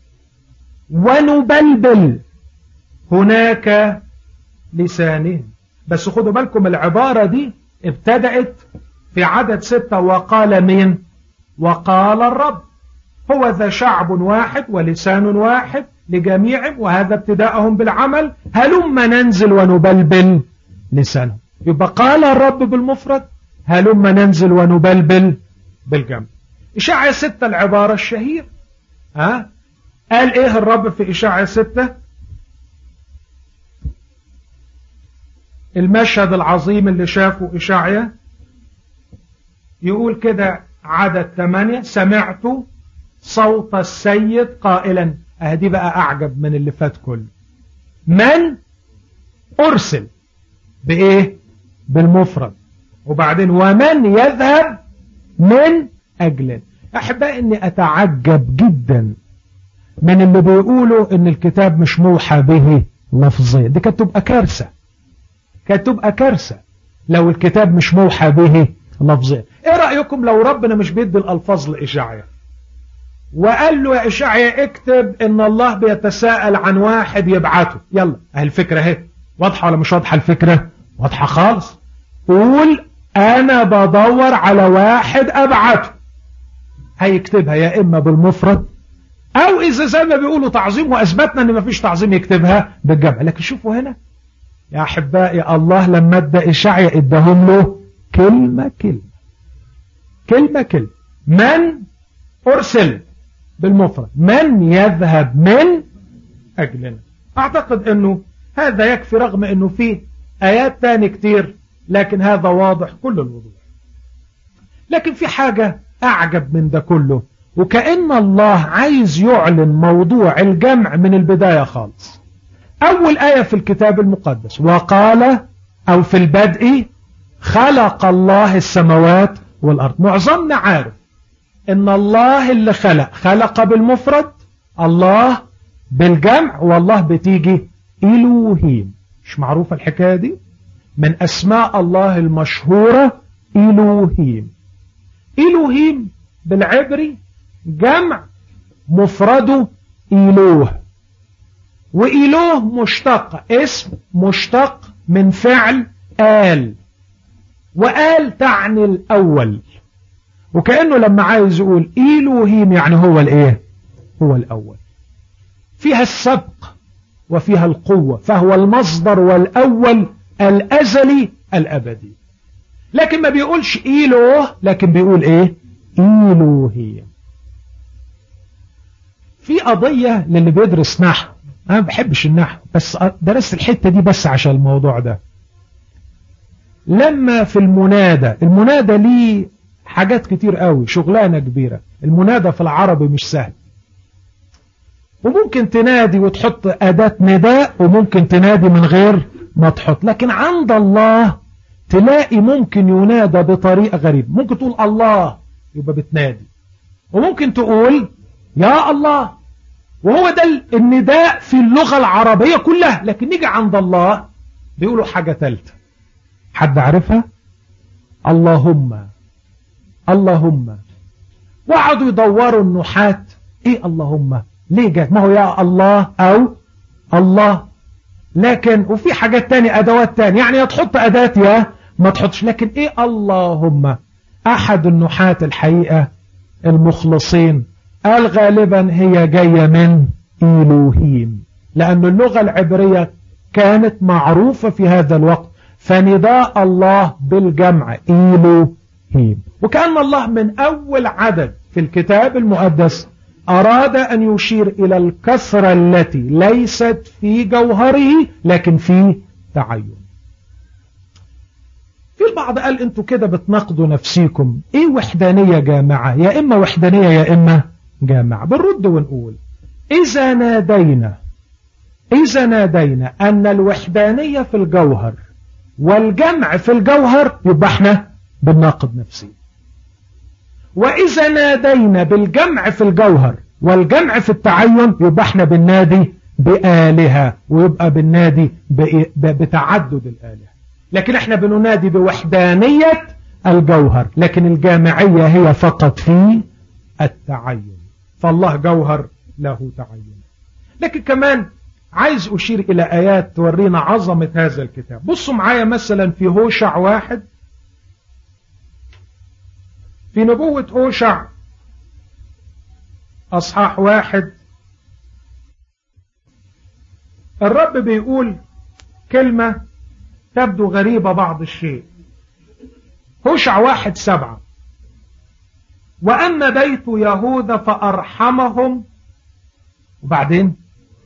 Speaker 2: ونبلبل هناك لسانهم بس خدوا بالكم العبارة دي ابتدأت في عدد ستة وقال مين وقال الرب هو ذا شعب واحد ولسان واحد لجميعهم وهذا ابتداءهم بالعمل هلم ننزل ونبلبل لسانهم يبقى قال الرب بالمفرد هلم ننزل ونبلبل بالجمع إشاعة ستة العبارة الشهير ها قال ايه الرب في إشاعة ستة المشهد العظيم اللي شافه إشاعية يقول كده عدد ثمانية سمعت صوت السيد قائلا اهدي بقى أعجب من اللي فات كله من أرسل بإيه بالمفرد وبعدين ومن يذهب من أجل أحبائي أني أتعجب جدا من اللي بيقولوا أن الكتاب مش موحى به لفظيا دي كانت تبقى كارثة كانت تبقى كارثة لو الكتاب مش موحى به لفظيا ايه رأيكم لو ربنا مش بيدي الألفاظ لإشعيا وقال له يا إشعيا اكتب ان الله بيتساءل عن واحد يبعته يلا اهي الفكرة اهي واضحة ولا مش واضحة الفكرة واضحة خالص قول انا بدور على واحد ابعته هيكتبها يا اما بالمفرد او اذا زي ما بيقولوا تعظيم واثبتنا ان مفيش تعظيم يكتبها بالجمع لكن شوفوا هنا يا احبائي الله لما ادى اشعيا اداهم له كلمة كلمة كلمة كلمة من ارسل بالمفرد من يذهب من اجلنا اعتقد انه هذا يكفي رغم انه فيه ايات تاني كتير لكن هذا واضح كل الوضوح لكن في حاجة أعجب من ده كله وكأن الله عايز يعلن موضوع الجمع من البداية خالص أول آية في الكتاب المقدس وقال أو في البدء خلق الله السماوات والأرض معظمنا عارف إن الله اللي خلق خلق بالمفرد الله بالجمع والله بتيجي إلوهيم مش معروفة الحكاية دي من أسماء الله المشهورة إلوهيم إلوهيم بالعبري جمع مفرده إلوه وإلوه مشتق اسم مشتق من فعل آل وآل تعني الأول وكأنه لما عايز يقول إلوهيم يعني هو الإيه هو الأول فيها السبق وفيها القوة فهو المصدر والأول الأزلي الأبدي لكن ما بيقولش إيلوه لكن بيقول إيه إيلوهية في قضية للي بيدرس نحو أنا ما بحبش النحو بس درست الحتة دي بس عشان الموضوع ده لما في المنادى المنادى ليه حاجات كتير قوي شغلانة كبيرة المنادى في العربي مش سهل وممكن تنادي وتحط أداة نداء وممكن تنادي من غير ما تحط لكن عند الله تلاقي ممكن ينادى بطريقة غريبة ممكن تقول الله يبقى بتنادي وممكن تقول يا الله وهو ده النداء في اللغة العربية كلها لكن نيجي عند الله بيقولوا حاجة ثالثة حد عارفها اللهم اللهم وقعدوا يدوروا النحات ايه اللهم ليه جات ما هو يا الله او الله لكن وفي حاجات تانية أدوات تانية يعني يا تحط أداة يا ما تحطش لكن إيه اللهم أحد النحاة الحقيقة المخلصين قال غالبا هي جاية من إلوهيم لأن اللغة العبرية كانت معروفة في هذا الوقت فنداء الله بالجمع إلوهيم وكأن الله من أول عدد في الكتاب المقدس أراد أن يشير إلى الكثرة التي ليست في جوهره لكن في تعين في البعض قال انتوا كده بتناقضوا نفسيكم ايه وحدانية جامعة يا اما وحدانية يا اما جامعة بنرد ونقول اذا نادينا اذا نادينا ان الوحدانية في الجوهر والجمع في الجوهر يبقى احنا بنناقض نفسي واذا نادينا بالجمع في الجوهر والجمع في التعين يبقى احنا بالنادي بآلهة ويبقى بالنادي بتعدد الآلهة لكن احنا بننادي بوحدانية الجوهر لكن الجامعية هي فقط في التعين فالله جوهر له تعين لكن كمان عايز أشير إلى آيات تورينا عظمة هذا الكتاب بصوا معايا مثلا في هوشع واحد في نبوة هوشع أصحاح واحد الرب بيقول كلمة تبدو غريبة بعض الشيء هوشع واحد سبعة وأما بيت يهوذا فأرحمهم وبعدين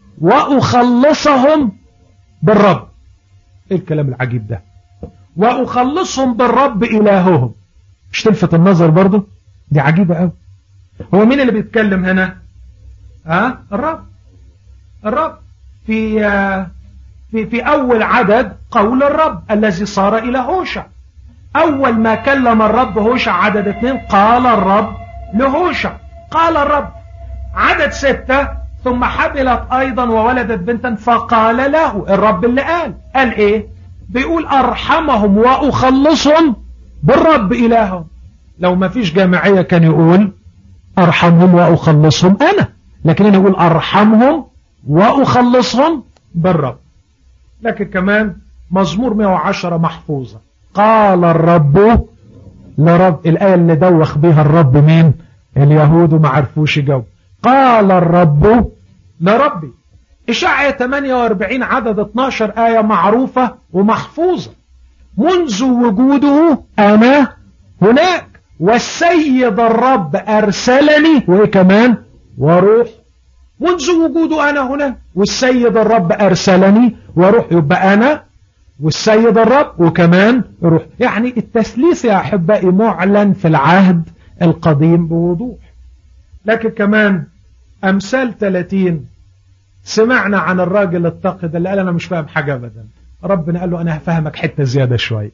Speaker 2: وأخلصهم بالرب إيه الكلام العجيب ده وأخلصهم بالرب إلههم مش تلفت النظر برضه دي عجيبة قوي هو مين اللي بيتكلم هنا ها أه؟ الرب الرب في في في أول عدد قول الرب الذي صار إلى هوشع أول ما كلم الرب هوشع عدد اثنين قال الرب لهوشع قال الرب عدد ستة ثم حملت أيضا وولدت بنتا فقال له الرب اللي قال قال إيه بيقول أرحمهم وأخلصهم بالرب إلههم لو ما فيش جامعية كان يقول أرحمهم وأخلصهم أنا لكن أنا أقول أرحمهم وأخلصهم بالرب لكن كمان مزمور 110 محفوظة قال الرب لرب الآية اللي دوخ بها الرب مين اليهود وما عرفوش جو قال الرب لربي إشاعية 48 عدد 12 آية معروفة ومحفوظة منذ وجوده أنا هناك والسيد الرب أرسلني وإيه كمان وروح منذ وجوده أنا هنا والسيد الرب أرسلني وروح يبقى أنا والسيد الرب وكمان روح يعني التثليث يا أحبائي معلن في العهد القديم بوضوح لكن كمان أمثال 30 سمعنا عن الراجل التقي اللي قال أنا مش فاهم حاجة أبدا ربنا قال له أنا هفهمك حتة زيادة شوية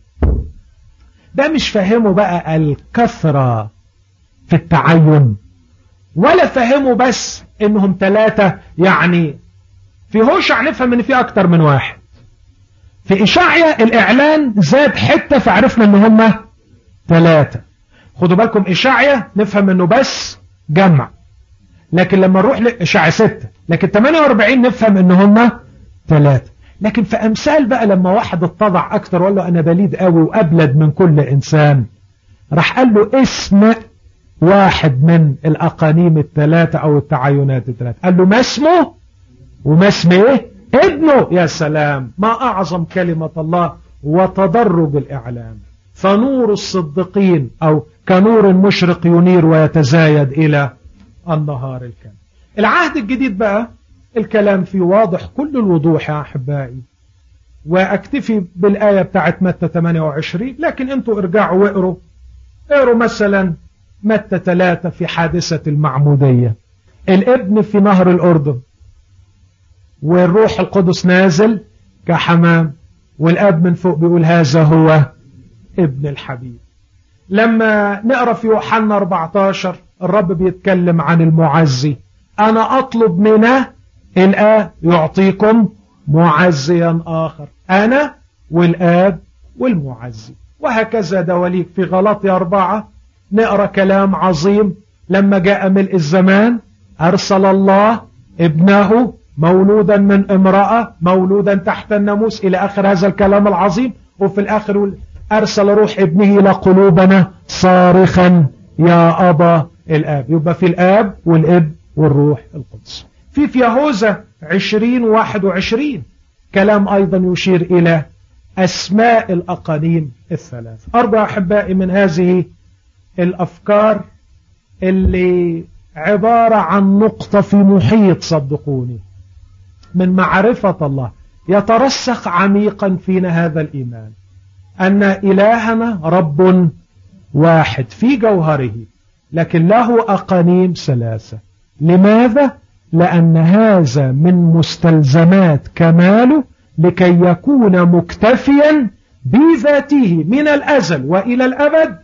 Speaker 2: ده مش فاهمه بقى الكثرة في التعين ولا فهموا بس انهم ثلاثة يعني في هوشع نفهم ان في اكتر من واحد في اشاعية الاعلان زاد حتة فعرفنا ان هم ثلاثة خدوا بالكم اشاعية نفهم انه بس جمع لكن لما نروح لاشاعية ستة لكن 48 نفهم ان هم ثلاثة لكن في امثال بقى لما واحد اتضع اكتر وقال له انا بليد قوي وابلد من كل انسان راح قال له اسم واحد من الأقانيم الثلاثة أو التعينات الثلاثة قال له ما اسمه وما اسم ايه ابنه يا سلام ما أعظم كلمة الله وتدرج الإعلام فنور الصديقين أو كنور مشرق ينير ويتزايد إلى النهار الكامل العهد الجديد بقى الكلام فيه واضح كل الوضوح يا أحبائي وأكتفي بالآية بتاعت متى 28 لكن انتوا ارجعوا واقروا اقروا مثلا متى ثلاثة في حادثة المعمودية الابن في نهر الأردن والروح القدس نازل كحمام والأب من فوق بيقول هذا هو ابن الحبيب لما نقرأ في يوحنا 14 الرب بيتكلم عن المعزي أنا أطلب منه الآب يعطيكم معزيا آخر أنا والآب والمعزي وهكذا دواليك في غلطي أربعة نقرأ كلام عظيم لما جاء ملء الزمان أرسل الله ابنه مولودا من امرأة مولودا تحت الناموس إلى آخر هذا الكلام العظيم وفي الآخر أرسل روح ابنه إلى قلوبنا صارخا يا أبا الآب يبقى في الآب والإب والروح القدس في في يهوذا عشرين واحد وعشرين كلام أيضا يشير إلى أسماء الأقانيم الثلاث أربع أحبائي من هذه الأفكار اللي عبارة عن نقطة في محيط صدقوني من معرفة الله يترسخ عميقا فينا هذا الإيمان أن إلهنا رب واحد في جوهره لكن له أقانيم ثلاثة لماذا؟ لأن هذا من مستلزمات كماله لكي يكون مكتفيا بذاته من الأزل وإلى الأبد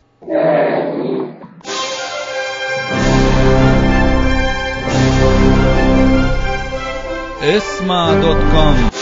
Speaker 1: اسمع دوت كوم